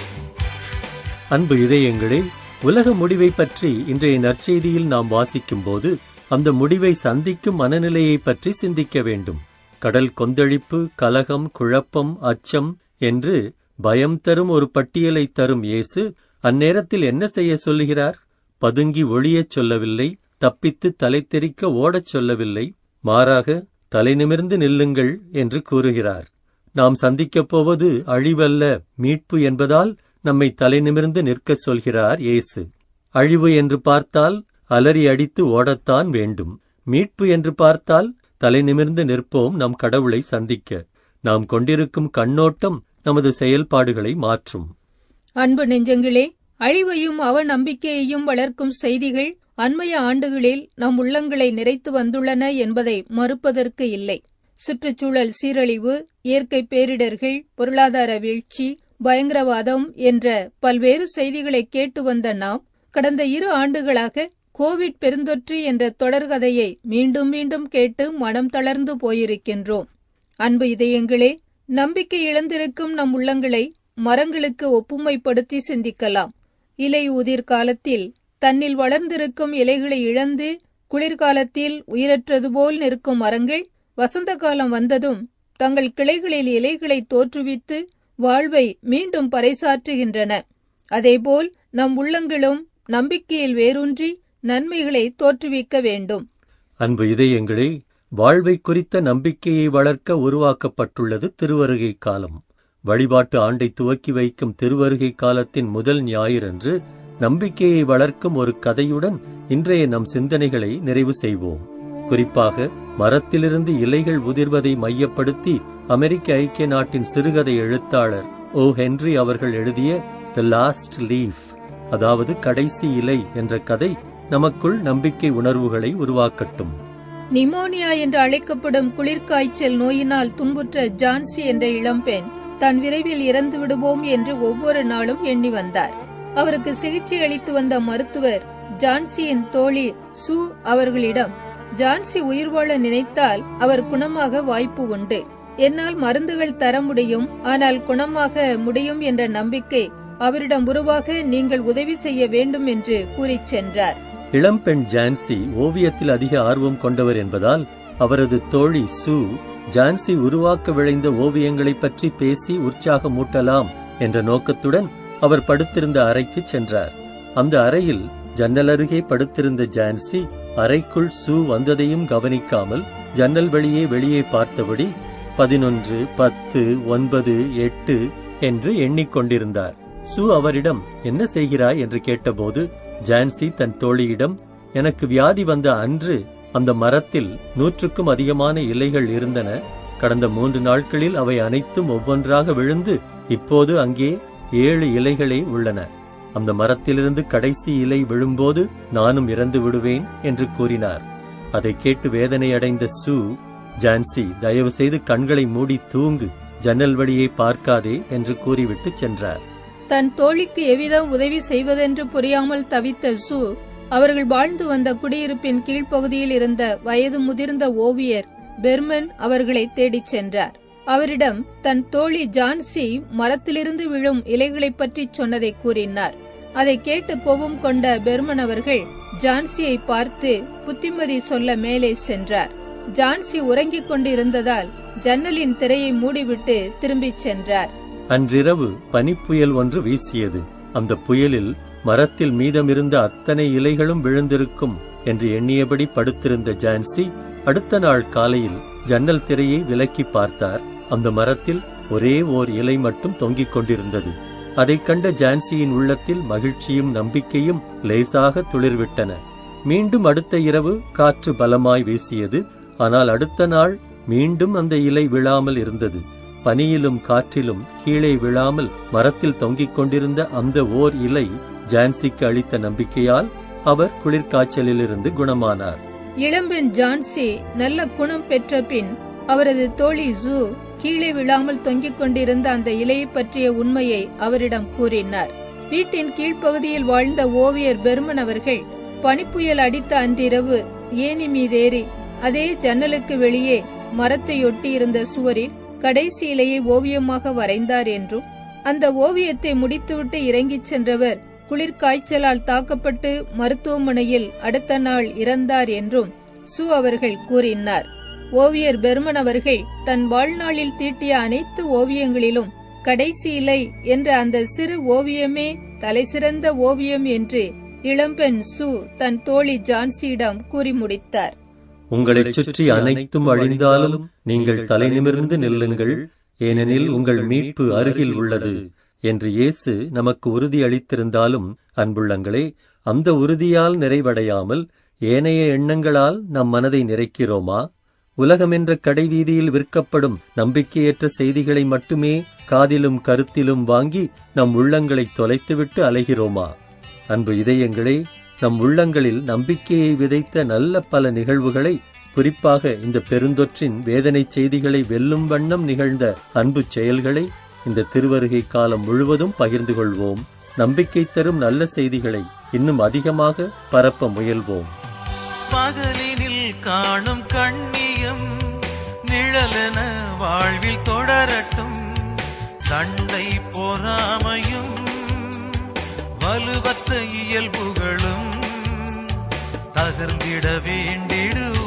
அன்பு இதயங்களே உலக முடிவை பற்றி இன்றைய நற்செய்தியில் நாம் வாசிக்கும்போது அந்த முடிவை சந்திக்கும் மனநிலையை பற்றி சிந்திக்க வேண்டும் கடல் கொந்தளிப்பு கலகம் குழப்பம் அச்சம் என்று பயம் தரும் ஒரு பட்டியலை தரும் இயேசு அந்நேரத்தில் என்ன செய்ய சொல்லுகிறார் பதுங்கி ஒளியச் சொல்லவில்லை தப்பித்து தலை தெறிக்க ஓடச் சொல்லவில்லை மாறாக தலை நிமிர்ந்து நில்லுங்கள் என்று கூறுகிறார் நாம் சந்திக்கப் போவது அழிவல்ல மீட்பு என்பதால் நம்மை தலை நிமிர்ந்து நிற்கச் சொல்கிறார் இயேசு அழிவு என்று பார்த்தால் அலறி அடித்து ஓடத்தான் வேண்டும் மீட்பு என்று பார்த்தால் தலை நிமிர்ந்து நிற்போம் நம் கடவுளை சந்திக்க நாம் கொண்டிருக்கும் கண்ணோட்டம் நமது செயல்பாடுகளை மாற்றும் அன்பு நெஞ்சங்களே அழிவையும் அவ நம்பிக்கையையும் வளர்க்கும் செய்திகள் அண்மைய ஆண்டுகளில் நம் உள்ளங்களை நிறைத்து வந்துள்ளன என்பதை மறுப்பதற்கு இல்லை சுற்றுச்சூழல் சீரழிவு இயற்கை பேரிடர்கள் பொருளாதார வீழ்ச்சி பயங்கரவாதம் என்ற பல்வேறு செய்திகளை கேட்டு வந்த நாம் கடந்த இரு ஆண்டுகளாக கோவிட் பெருந்தொற்று என்ற தொடர்கதையை மீண்டும் மீண்டும் கேட்டு மனம் தளர்ந்து போயிருக்கின்றோம் அன்பு இதயங்களே நம்பிக்கை இழந்திருக்கும் நம் உள்ளங்களை மரங்களுக்கு ஒப்புமைப்படுத்தி சிந்திக்கலாம் இலை உதிர் காலத்தில் தன்னில் வளர்ந்திருக்கும் இலைகளை இழந்து குளிர்காலத்தில் உயிரற்றது போல் நிற்கும் மரங்கள் வசந்த காலம் வந்ததும் தங்கள் கிளைகளில் இலைகளை தோற்றுவித்து வாழ்வை மீண்டும் பறைசாற்றுகின்றன அதேபோல் நம் உள்ளங்களும் நம்பிக்கையில் வேரூன்றி நன்மைகளை தோற்றுவிக்க வேண்டும் அன்பு இதயங்களே வாழ்வை குறித்த நம்பிக்கையை வளர்க்க உருவாக்கப்பட்டுள்ளது திருவருகை காலம் வழிபாட்டு ஆண்டை துவக்கி வைக்கும் திருவருகை காலத்தின் முதல் ஞாயிறன்று நம்பிக்கையை வளர்க்கும் ஒரு கதையுடன் இன்றைய நம் சிந்தனைகளை நிறைவு செய்வோம் குறிப்பாக மரத்திலிருந்து இலைகள் உதிர்வதை மையப்படுத்தி அமெரிக்க ஐக்கிய நாட்டின் சிறுகதை எழுத்தாளர் ஓ ஹென்றி அவர்கள் எழுதிய த லாஸ்ட் லீஃப் அதாவது கடைசி இலை என்ற கதை நமக்குள் நம்பிக்கை உணர்வுகளை உருவாக்கட்டும் நிமோனியா என்று அழைக்கப்படும் குளிர்காய்ச்சல் நோயினால் துன்புற்ற ஜான்சி என்ற இளம்பெண் தான் விரைவில் இறந்து விடுவோம் என்று ஒவ்வொரு நாளும் எண்ணி வந்தார் அவருக்கு சிகிச்சை அளித்து வந்த மருத்துவர் ஜான்சியின் தோழி சு அவர்களிடம் ஜான்சி உயிர் வாழ நினைத்தால் அவர் குணமாக வாய்ப்பு உண்டு என்னால் மருந்துகள் தர முடியும் ஆனால் குணமாக முடியும் என்ற நம்பிக்கை அவரிடம் உருவாக நீங்கள் உதவி செய்ய வேண்டும் என்று கூறிச் சென்றார் இளம்பெண் ஜான்சி ஓவியத்தில் அதிக ஆர்வம் கொண்டவர் என்பதால் அவரது தோழி சு ஜான்சி உருவாக்க விளைந்த ஓவியங்களைப் பற்றி பேசி உற்சாகமூட்டலாம் என்ற நோக்கத்துடன் அவர் படுத்திருந்த அறைக்கு சென்றார் அந்த அறையில் ஜன்னல் அருகே படுத்திருந்த ஜான்சி அறைக்குள் சு வந்ததையும் கவனிக்காமல் ஜன்னல் வழியே வெளியே பார்த்தபடி பதினொன்று பத்து ஒன்பது எட்டு என்று எண்ணிக்கொண்டிருந்தார் சு அவரிடம் என்ன செய்கிறாய் என்று கேட்டபோது ஜான்சி தன் தோழியிடம் எனக்கு வியாதி வந்த அன்று அந்த மரத்தில் நூற்றுக்கும் அதிகமான இலைகள் இருந்தன கடந்த மூன்று நாட்களில் அவை அனைத்தும் ஒவ்வொன்றாக விழுந்து இப்போது அங்கே ஏழு இலைகளே உள்ளன அந்த மரத்திலிருந்து கடைசி இலை விழும்போது நானும் இறந்து விடுவேன் என்று கூறினார் அதை கேட்டு வேதனையடைந்த சு ஜான்சி தயவு செய்து கண்களை மூடி தூங்கு ஜன்னல் வழியை பார்க்காதே என்று கூறிவிட்டு சென்றார் தன் தோழிக்கு எவ்விதம் உதவி செய்வதென்று புரியாமல் தவித்த சு அவர்கள் வாழ்ந்து வந்த குடியிருப்பின் கீழ்ப்பகுதியில் இருந்த வயது முதிர்ந்த ஓவியர் பெர்மன் அவர்களை தேடிச் சென்றார் அவரிடம் தன் தோழி ஜான்சி மரத்திலிருந்து விழும் இலைகளைப் பற்றி சொன்னதை கூறினார் அதை கேட்டு கோபம் கொண்ட பெர்மன் அவர்கள் ஜான்சியை பார்த்து புத்திமதி சொல்ல மேலே சென்றார் ஜான்சி உறங்கிக் கொண்டிருந்ததால் ஜன்னலின் திரையை மூடிவிட்டு திரும்பிச் சென்றார் அன்றிரவு பனிப்புயல் ஒன்று வீசியது அந்த புயலில் மரத்தில் மீதமிருந்த அத்தனை இலைகளும் விழுந்திருக்கும் என்று எண்ணியபடி படுத்திருந்த ஜான்சி அடுத்த நாள் காலையில் ஜன்னல் திரையை விலக்கி பார்த்தார் அந்த மரத்தில் ஒரே ஓர் இலை மட்டும் தொங்கிக் கொண்டிருந்தது அதைக் கண்ட ஜான்சியின் உள்ளத்தில் மகிழ்ச்சியும் நம்பிக்கையும் லேசாக துளிர்விட்டன மீண்டும் அடுத்த இரவு காற்று பலமாய் வீசியது ஆனால் அடுத்த நாள் மீண்டும் அந்த இலை விழாமல் இருந்தது பனியிலும் காற்றிலும் கீழே விழாமல் மரத்தில் தொங்கிக் கொண்டிருந்த அந்த ஓர் இலை ஜான்சிக்கு அளித்த நம்பிக்கையால் அவர் குளிர்காய்ச்சலிலிருந்து குணமானார் இளம்பெண் ஜான்சி நல்ல குணம் பெற்ற பின் அவரது தோழி ஜூ கீழே விழாமல் தொங்கிக் கொண்டிருந்த அந்த இலையை பற்றிய உண்மையை அவரிடம் கூறினார் வீட்டின் கீழ்ப்பகுதியில் வாழ்ந்த ஓவியர் பெர்மன் அவர்கள் பனிப்புயல் அடித்த அன்றிரவு ஏணி மீதேறி அதே ஜன்னலுக்கு வெளியே மரத்தையொட்டி இருந்த சுவரில் கடைசி இலையை ஓவியமாக வரைந்தார் என்றும் அந்த ஓவியத்தை முடித்துவிட்டு இறங்கிச் சென்றவர் குளிர்காய்ச்சலால் தாக்கப்பட்டு மருத்துவமனையில் அடுத்த நாள் இறந்தார் என்றும் சு அவர்கள் கூறினார் ஓவியர் பெர்மன் அவர்கள் தன் வாழ்நாளில் தீட்டிய அனைத்து ஓவியங்களிலும் கடைசி இலை என்ற அந்த சிறு ஓவியமே தலைசிறந்த ஓவியம் என்று இளம்பெண் சு தன் தோழி ஜான்சியிடம் கூறி முடித்தார் உங்களைச் சுற்றி அனைத்தும் அழிந்தாலும் நீங்கள் தலை நிமிர்ந்து நில்லுங்கள் ஏனெனில் உங்கள் மீட்பு அருகில் உள்ளது என்று இயேசு நமக்கு உறுதி அளித்திருந்தாலும் அன்புள்ளங்களே அந்த உறுதியால் நிறைவடையாமல் ஏனைய எண்ணங்களால் நம் மனதை நிறைக்கிறோமா உலகமென்ற கடைவீதியில் விற்கப்படும் நம்பிக்கையற்ற செய்திகளை மட்டுமே காதிலும் கருத்திலும் வாங்கி நம் உள்ளங்களை தொலைத்துவிட்டு அலைகிறோமா அன்பு இதயங்களே நம் உள்ளங்களில் நம்பிக்கையை விதைத்த நல்ல பல நிகழ்வுகளை குறிப்பாக இந்த பெருந்தொற்றின் வேதனை செய்திகளை வெல்லும் வண்ணம் நிகழ்ந்த அன்பு செயல்களை இந்த திருவருகை காலம் முழுவதும் பகிர்ந்து கொள்வோம் நம்பிக்கை தரும் நல்ல செய்திகளை இன்னும் அதிகமாக பரப்ப முயல்வோம் பகலினில் காணும் கண்ணியம் நிழலென வாழ்வில் தொடரட்டும் சண்டை பொறாமையும் வலுவற்ற இயல்புகளும் தகர்ந்திட வேண்டிடுவோம்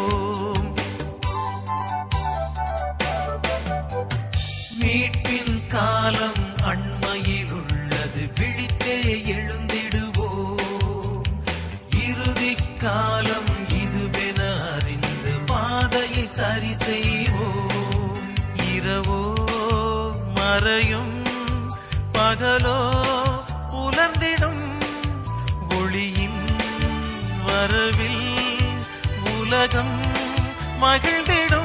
மீட்பின் காலம் அண்மையில் உள்ளது விழித்தே எழுந்திடுவோம் இறுதி காலம் இதுவென அறிந்து பாதையை சரி செய்வோம் இரவோ மறையும் பகலோ புலர்ந்திடும் ஒளியின் வரவில் உலகம் மகிழ்ந்திடும்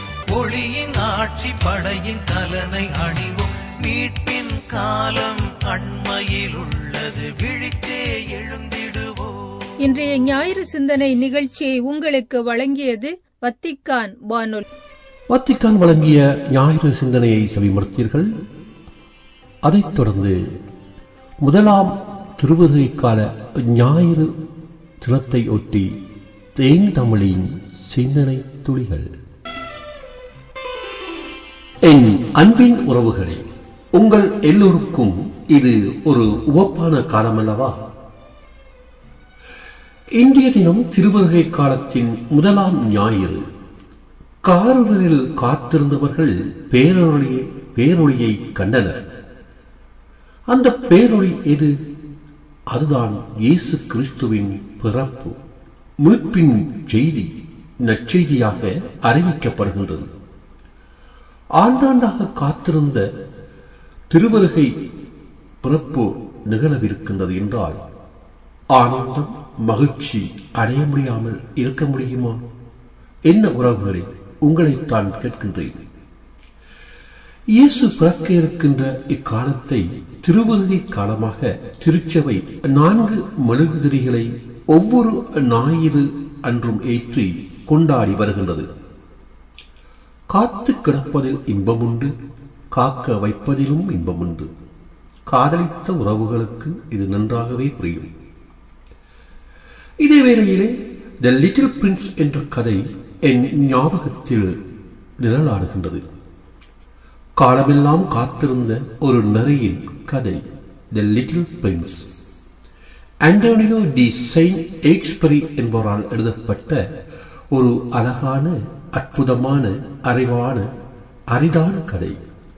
ஒளியின் ஆட்சி படையின் கலனை அணிவோம் மீட்பின் காலம் அண்மையில் உள்ளது விழித்தே எழுந்திடுவோம் இன்றைய ஞாயிறு சிந்தனை நிகழ்ச்சியை உங்களுக்கு வழங்கியது வத்திக்கான் வானொலி வத்திக்கான் வழங்கிய ஞாயிறு சிந்தனையை செவிமடுத்தீர்கள் அதைத் தொடர்ந்து முதலாம் திருவருகை கால ஞாயிறு தினத்தை ஒட்டி தேன் தமிழின் சிந்தனை துளிகள் என் அன்பின் உறவுகளே உங்கள் எல்லோருக்கும் இது ஒரு உவப்பான காலமல்லவா இன்றைய தினம் திருவருகை காலத்தின் முதலாம் ஞாயிறு காருடரில் காத்திருந்தவர்கள் பேரொழியை பேரொழியை கண்டனர் அந்த பேரொளி எது அதுதான் இயேசு கிறிஸ்துவின் பிறப்பு மீட்பின் செய்தி நற்செய்தியாக அறிவிக்கப்படுகின்றது ஆண்டாண்டாக காத்திருந்த திருவருகை பிறப்பு நிகழவிருக்கின்றது என்றால் ஆனந்தம் மகிழ்ச்சி அடைய முடியாமல் இருக்க முடியுமா என்ன உறவுகளை உங்களைத்தான் கேட்கின்றேன் இயேசு பிறக்க இருக்கின்ற இக்காலத்தை திருவருகை காலமாக திருச்சபை நான்கு மெழுகுதிரிகளை ஒவ்வொரு ஞாயிறு அன்றும் ஏற்றி கொண்டாடி வருகின்றது காத்து கிடப்பதில் இன்பமுண்டு காக்க வைப்பதிலும் இன்பமுண்டு காதலித்த உறவுகளுக்கு இது நன்றாகவே புரியும் இதே வேளையிலே த லிட்டில் பிரின்ஸ் என்ற கதை என் ஞாபகத்தில் நிழலாடுகின்றது காலமெல்லாம் காத்திருந்த ஒரு நரியின் கதை The Little Prince Antonio de Saint Exupery என்பவரால் எழுதப்பட்ட ஒரு அழகான அற்புதமான அறிவான அரிதான கதை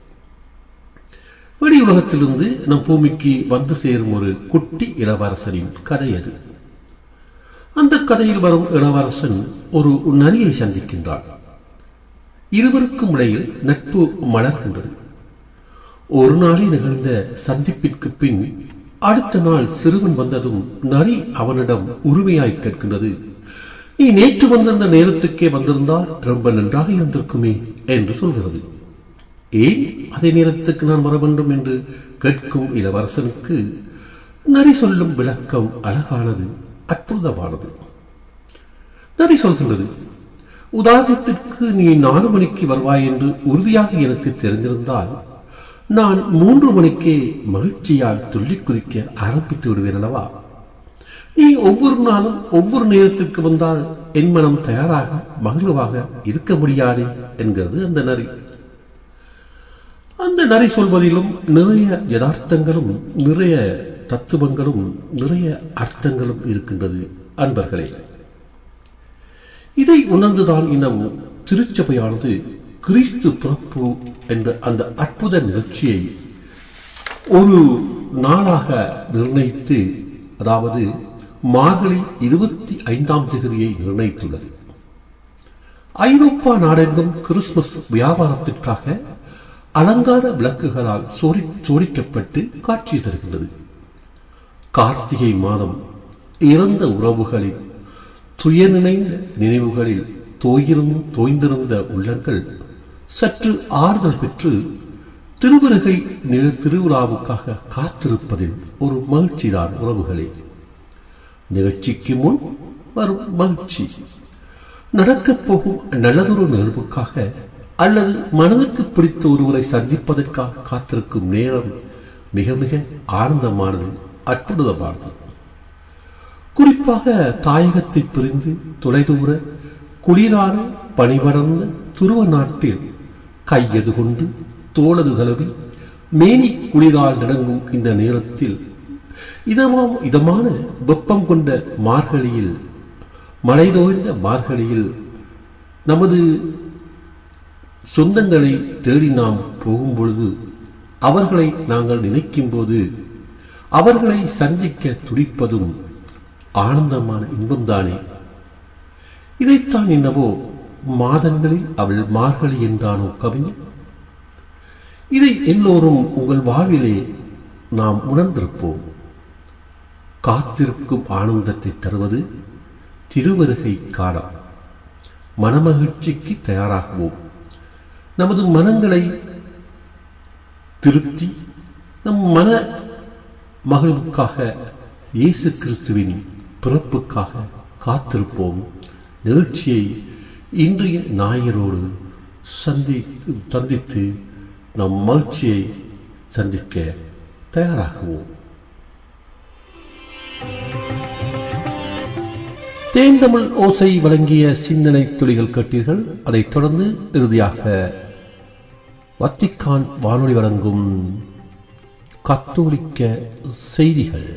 வெளி உலகத்திலிருந்து நம் பூமிக்கு வந்து சேரும் ஒரு குட்டி இளவரசனின் கதை அது அந்த கதையில் வரும் இளவரசன் ஒரு நரியை சந்திக்கின்றான் இருவருக்கும் இடையில் நட்பு மலர்கின்றது ஒரு நாளில் நிகழ்ந்த சந்திப்பிற்கு பின் அடுத்த நாள் சிறுவன் வந்ததும் நரி அவனிடம் உரிமையாய் கேட்கின்றது நீ நேற்று வந்திருந்த நேரத்துக்கே வந்திருந்தால் ரொம்ப நன்றாக இருந்திருக்குமே என்று சொல்கிறது ஏன் அதே நேரத்துக்கு நான் வர வேண்டும் என்று கேட்கும் இளவரசனுக்கு நரி சொல்லும் விளக்கம் அழகானது அற்புதமானது நரி சொல்கின்றது உதாரணத்திற்கு நீ நாலு மணிக்கு வருவாய் என்று உறுதியாக எனக்கு தெரிந்திருந்தால் நான் மூன்று மணிக்கே மகிழ்ச்சியால் துள்ளிக் குதிக்க ஆரம்பித்து விடுவேன் அல்லவா நீ ஒவ்வொரு நாளும் ஒவ்வொரு நேரத்திற்கு வந்தால் என் மனம் தயாராக மகிழ்வாக இருக்க முடியாது என்கிறது அந்த நரி அந்த நரி சொல்வதிலும் நிறைய யதார்த்தங்களும் நிறைய தத்துவங்களும் நிறைய அர்த்தங்களும் இருக்கின்றது அன்பர்களே இதை உணர்ந்துதான் இன்னும் திருச்சபையானது கிறிஸ்து பிறப்பு என்ற அந்த அற்புத நிகழ்ச்சியை ஒரு நாளாக நிர்ணயித்து அதாவது மார்கழி இருபத்தி ஐந்தாம் தேதியை நிர்ணயித்துள்ளது ஐரோப்பா நாடெங்கும் கிறிஸ்துமஸ் வியாபாரத்திற்காக அலங்கார விளக்குகளால் சோடி சோடிக்கப்பட்டு காட்சி தருகின்றது கார்த்திகை மாதம் இறந்த உறவுகளின் துயர் நினைந்த நினைவுகளில் தோயிரும் தோய்ந்திருந்த உள்ளங்கள் சற்று ஆறுதல் பெற்று திருவருகை நில திருவிழாவுக்காக காத்திருப்பதில் ஒரு மகிழ்ச்சிதான் உறவுகளே நிகழ்ச்சிக்கு முன் வரும் மகிழ்ச்சி நடக்கப் போகும் நல்லதொரு நிகழ்வுக்காக அல்லது மனதுக்கு பிடித்த ஒருவரை சந்திப்பதற்காக காத்திருக்கும் நேரம் மிக மிக ஆனந்தமானது அற்புதமானது குறிப்பாக தாயகத்தை பிரிந்து தொலைதூர குளிரான பனிபடர்ந்த துருவ நாட்டில் கையது கொண்டு தோளது தழுவி மேனி குளிரால் நடங்கும் இந்த நேரத்தில் இதமாம் இதமான வெப்பம் கொண்ட மார்கழியில் மழை தோய்ந்த மார்கழியில் நமது சொந்தங்களை தேடி நாம் போகும் பொழுது அவர்களை நாங்கள் நினைக்கும் போது அவர்களை சந்திக்க துடிப்பதும் ஆனந்தமான இன்பம்தானே இதைத்தான் என்னவோ மாதங்களில் அவள் மார்கழி என்றானோ கவிஞர் இதை எல்லோரும் உங்கள் வாழ்விலே நாம் உணர்ந்திருப்போம் காத்திருக்கும் ஆனந்தத்தை தருவது திருவருகை காலம் மனமகிழ்ச்சிக்கு தயாராகுவோம் நமது மனங்களை திருத்தி நம் மன மகிழ்வுக்காக இயேசு கிறிஸ்துவின் பிறப்புக்காக காத்திருப்போம் நிகழ்ச்சியை இன்றைய ஞாயிறோடு சந்தி சந்தித்து நம் மகிழ்ச்சியை சந்திக்க தயாராகுவோம் தேந்தமிழ் ஓசை வழங்கிய சிந்தனை துளிகள் கேட்டீர்கள் அதைத் தொடர்ந்து இறுதியாக வத்திக்கான் வானொலி வழங்கும் கத்தோலிக்க செய்திகள்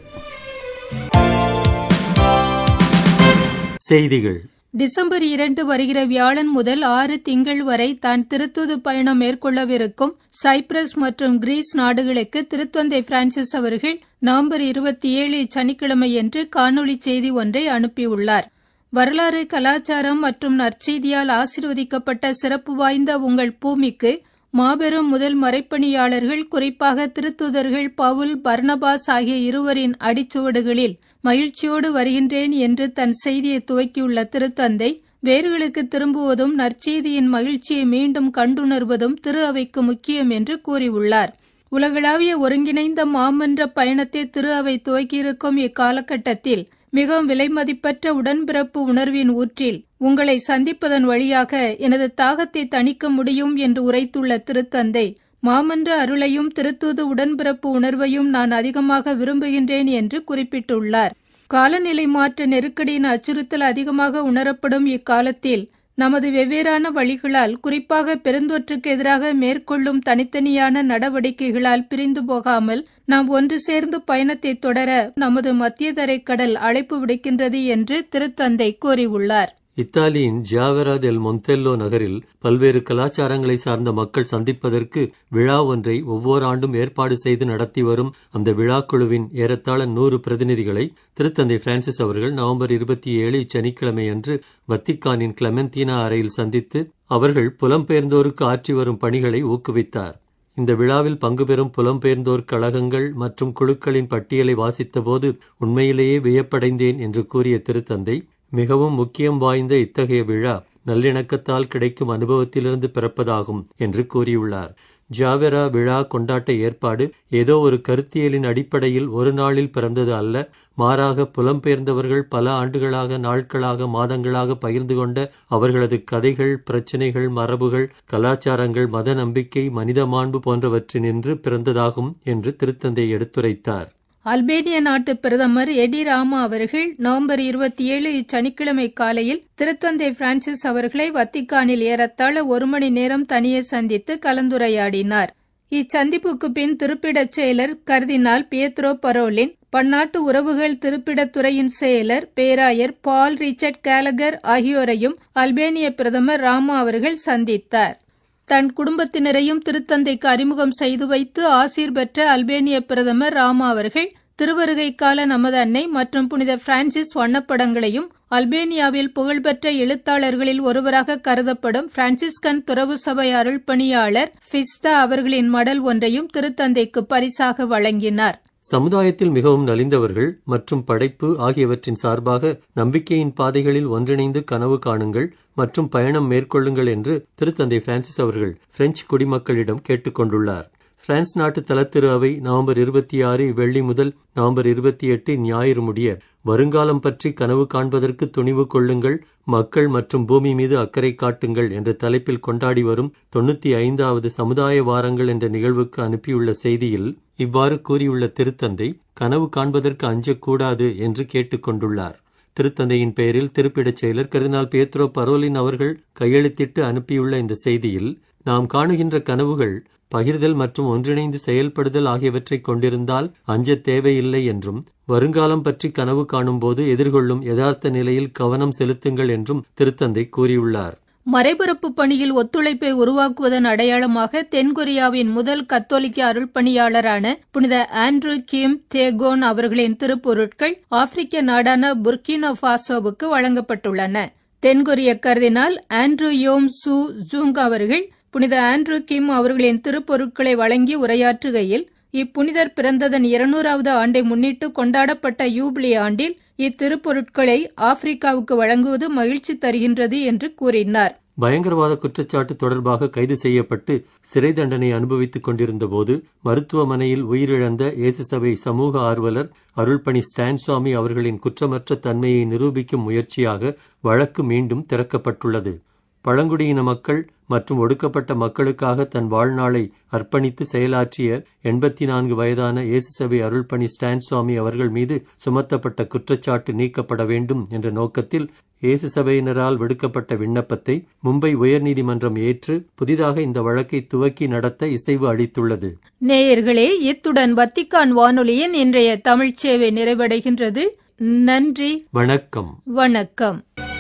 செய்திகள் டிசம்பர் இரண்டு வருகிற வியாழன் முதல் ஆறு திங்கள் வரை தான் திருத்துது பயணம் மேற்கொள்ளவிருக்கும் சைப்ரஸ் மற்றும் கிரீஸ் நாடுகளுக்கு திருத்தந்தை பிரான்சிஸ் அவர்கள் நவம்பர் இருபத்தி ஏழு சனிக்கிழமையன்று காணொளி செய்தி ஒன்றை அனுப்பியுள்ளார் வரலாறு கலாச்சாரம் மற்றும் நற்செய்தியால் ஆசீர்வதிக்கப்பட்ட சிறப்பு வாய்ந்த உங்கள் பூமிக்கு மாபெரும் முதல் மறைப்பணியாளர்கள் குறிப்பாக திருத்துதர்கள் பவுல் பர்னபாஸ் ஆகிய இருவரின் அடிச்சுவடுகளில் மகிழ்ச்சியோடு வருகின்றேன் என்று தன் செய்தியை துவக்கியுள்ள திருத்தந்தை வேர்களுக்கு திரும்புவதும் நற்செய்தியின் மகிழ்ச்சியை மீண்டும் கண்டுணர்வதும் திரு அவைக்கு முக்கியம் என்று கூறியுள்ளார் உலகளாவிய ஒருங்கிணைந்த மாமன்ற பயணத்தை திரு அவை துவக்கியிருக்கும் இக்காலகட்டத்தில் மிகவும் விலைமதிப்பற்ற உடன்பிறப்பு உணர்வின் ஊற்றில் உங்களை சந்திப்பதன் வழியாக எனது தாகத்தை தணிக்க முடியும் என்று உரைத்துள்ள திருத்தந்தை மாமன்ற அருளையும் திருத்தூது உடன்பிறப்பு உணர்வையும் நான் அதிகமாக விரும்புகின்றேன் என்று குறிப்பிட்டுள்ளார் காலநிலை மாற்ற நெருக்கடியின் அச்சுறுத்தல் அதிகமாக உணரப்படும் இக்காலத்தில் நமது வெவ்வேறான வழிகளால் குறிப்பாக பெருந்தொற்றுக்கு எதிராக மேற்கொள்ளும் தனித்தனியான நடவடிக்கைகளால் பிரிந்து போகாமல் நாம் ஒன்று சேர்ந்து பயணத்தை தொடர நமது மத்தியதரை கடல் அழைப்பு விடுக்கின்றது என்று திருத்தந்தை கூறியுள்ளார் இத்தாலியின் ஜியாவெரா தெல் மொந்தெல்லோ நகரில் பல்வேறு கலாச்சாரங்களை சார்ந்த மக்கள் சந்திப்பதற்கு விழா ஒன்றை ஒவ்வொரு ஆண்டும் ஏற்பாடு செய்து நடத்தி வரும் அந்த விழாக்குழுவின் ஏறத்தாழ நூறு பிரதிநிதிகளை திருத்தந்தை பிரான்சிஸ் அவர்கள் நவம்பர் இருபத்தி ஏழு சனிக்கிழமை அன்று வத்திக்கானின் கிளமெந்தீனா அறையில் சந்தித்து அவர்கள் புலம்பெயர்ந்தோருக்கு ஆற்றி வரும் பணிகளை ஊக்குவித்தார் இந்த விழாவில் பங்கு பெறும் புலம்பெயர்ந்தோர் கழகங்கள் மற்றும் குழுக்களின் பட்டியலை வாசித்தபோது உண்மையிலேயே வியப்படைந்தேன் என்று கூறிய திருத்தந்தை மிகவும் முக்கியம் வாய்ந்த இத்தகைய விழா நல்லிணக்கத்தால் கிடைக்கும் அனுபவத்திலிருந்து பிறப்பதாகும் என்று கூறியுள்ளார் ஜாவெரா விழா கொண்டாட்ட ஏற்பாடு ஏதோ ஒரு கருத்தியலின் அடிப்படையில் ஒரு நாளில் பிறந்தது அல்ல மாறாக புலம்பெயர்ந்தவர்கள் பல ஆண்டுகளாக நாட்களாக மாதங்களாக பகிர்ந்து கொண்ட அவர்களது கதைகள் பிரச்சினைகள் மரபுகள் கலாச்சாரங்கள் மத நம்பிக்கை மனித மாண்பு போன்றவற்றினின்று பிறந்ததாகும் என்று திருத்தந்தை எடுத்துரைத்தார் அல்பேனிய நாட்டு பிரதமர் எடி ராமா அவர்கள் நவம்பர் இருபத்தி ஏழு இச்சனிக்கிழமை காலையில் திருத்தந்தை பிரான்சிஸ் அவர்களை வத்திக்கானில் ஏறத்தாழ ஒரு மணி நேரம் தனியே சந்தித்து கலந்துரையாடினார் இச்சந்திப்புக்கு பின் திருப்பிடச் செயலர் கர்தினால் பியத்ரோ பரோலின் பன்னாட்டு உறவுகள் திருப்பிடத்துறையின் செயலர் பேராயர் பால் ரிச்சர்ட் கேலகர் ஆகியோரையும் அல்பேனிய பிரதமர் ராமா அவர்கள் சந்தித்தார் தன் குடும்பத்தினரையும் திருத்தந்தைக்கு அறிமுகம் செய்து வைத்து ஆசீர் பெற்ற அல்பேனிய பிரதமர் ராமா அவர்கள் திருவருகை கால நமது அன்னை மற்றும் புனித பிரான்சிஸ் வண்ணப்படங்களையும் அல்பேனியாவில் புகழ்பெற்ற எழுத்தாளர்களில் ஒருவராக கருதப்படும் பிரான்சிஸ்கன் துறவு சபை அருள் பணியாளர் ஃபிஸ்தா அவர்களின் மடல் ஒன்றையும் திருத்தந்தைக்கு பரிசாக வழங்கினார் சமுதாயத்தில் மிகவும் நலிந்தவர்கள் மற்றும் படைப்பு ஆகியவற்றின் சார்பாக நம்பிக்கையின் பாதைகளில் ஒன்றிணைந்து கனவு காணுங்கள் மற்றும் பயணம் மேற்கொள்ளுங்கள் என்று திருத்தந்தை பிரான்சிஸ் அவர்கள் பிரெஞ்சு குடிமக்களிடம் கேட்டுக்கொண்டுள்ளார் பிரான்ஸ் நாட்டு தலத்திரு அவை நவம்பர் இருபத்தி ஆறு வெள்ளி முதல் நவம்பர் இருபத்தி எட்டு ஞாயிறு முடிய வருங்காலம் பற்றி கனவு காண்பதற்கு துணிவு கொள்ளுங்கள் மக்கள் மற்றும் பூமி மீது அக்கறை காட்டுங்கள் என்ற தலைப்பில் கொண்டாடி வரும் தொண்ணூத்தி ஐந்தாவது சமுதாய வாரங்கள் என்ற நிகழ்வுக்கு அனுப்பியுள்ள செய்தியில் இவ்வாறு கூறியுள்ள திருத்தந்தை கனவு காண்பதற்கு அஞ்சக்கூடாது என்று கேட்டுக்கொண்டுள்ளார் திருத்தந்தையின் பெயரில் திருப்பிடச் செயலர் கருதினால் பேத்ரோ பரோலின் அவர்கள் கையெழுத்திட்டு அனுப்பியுள்ள இந்த செய்தியில் நாம் காணுகின்ற கனவுகள் பகிர்தல் மற்றும் ஒன்றிணைந்து செயல்படுதல் ஆகியவற்றை கொண்டிருந்தால் அஞ்ச தேவையில்லை என்றும் வருங்காலம் பற்றி கனவு காணும்போது எதிர்கொள்ளும் யதார்த்த நிலையில் கவனம் செலுத்துங்கள் என்றும் திருத்தந்தை கூறியுள்ளார் மறைபரப்பு பணியில் ஒத்துழைப்பை உருவாக்குவதன் அடையாளமாக தென்கொரியாவின் முதல் கத்தோலிக்க அருள்பணியாளரான புனித ஆண்ட்ரூ கிம் தேகோன் அவர்களின் திருப்பொருட்கள் ஆப்பிரிக்க நாடான புர்கினோ பாசோவுக்கு வழங்கப்பட்டுள்ளன தென்கொரிய கர்தினால் ஆண்ட்ரூ யோம் சு ஜூங் அவர்கள் புனித ஆண்ட்ரூ கிம் அவர்களின் திருப்பொருட்களை வழங்கி உரையாற்றுகையில் இப்புனிதர் பிறந்ததன் இருநூறாவது ஆண்டை முன்னிட்டு கொண்டாடப்பட்ட யூபிலி ஆண்டில் இத்திருப்பொருட்களை ஆப்பிரிக்காவுக்கு வழங்குவது மகிழ்ச்சி தருகின்றது என்று கூறினார் பயங்கரவாத குற்றச்சாட்டு தொடர்பாக கைது செய்யப்பட்டு சிறை தண்டனை அனுபவித்துக் கொண்டிருந்தபோது மருத்துவமனையில் உயிரிழந்த இயேசு சபை சமூக ஆர்வலர் அருள்பணி ஸ்டான்சுவாமி அவர்களின் குற்றமற்ற தன்மையை நிரூபிக்கும் முயற்சியாக வழக்கு மீண்டும் திறக்கப்பட்டுள்ளது பழங்குடியின மக்கள் மற்றும் ஒடுக்கப்பட்ட மக்களுக்காக தன் வாழ்நாளை அர்ப்பணித்து செயலாற்றிய எண்பத்தி நான்கு வயதான இயேசு சபை அருள்பணி ஸ்டான் சுவாமி அவர்கள் மீது சுமத்தப்பட்ட குற்றச்சாட்டு நீக்கப்பட வேண்டும் என்ற நோக்கத்தில் இயேசு சபையினரால் விடுக்கப்பட்ட விண்ணப்பத்தை மும்பை உயர்நீதிமன்றம் ஏற்று புதிதாக இந்த வழக்கை துவக்கி நடத்த இசைவு அளித்துள்ளது நேயர்களே இத்துடன் வத்திக்கான் வானொலியின் இன்றைய தமிழ்ச் சேவை நிறைவடைகின்றது நன்றி வணக்கம் வணக்கம்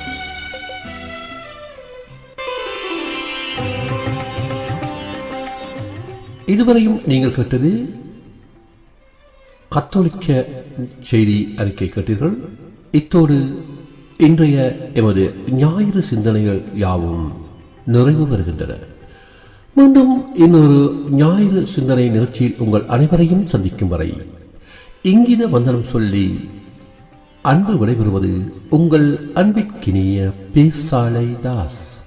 இதுவரையும் நீங்கள் கேட்டது கத்தோலிக்க செய்தி அறிக்கை கேட்டீர்கள் இத்தோடு இன்றைய எமது ஞாயிறு சிந்தனைகள் யாவும் நிறைவு பெறுகின்றன மீண்டும் இன்னொரு ஞாயிறு சிந்தனை நிகழ்ச்சியில் உங்கள் அனைவரையும் சந்திக்கும் வரை இங்கித வந்தனம் சொல்லி அன்பு விடைபெறுவது உங்கள் அன்பிற்கினிய பேசாலை தாஸ்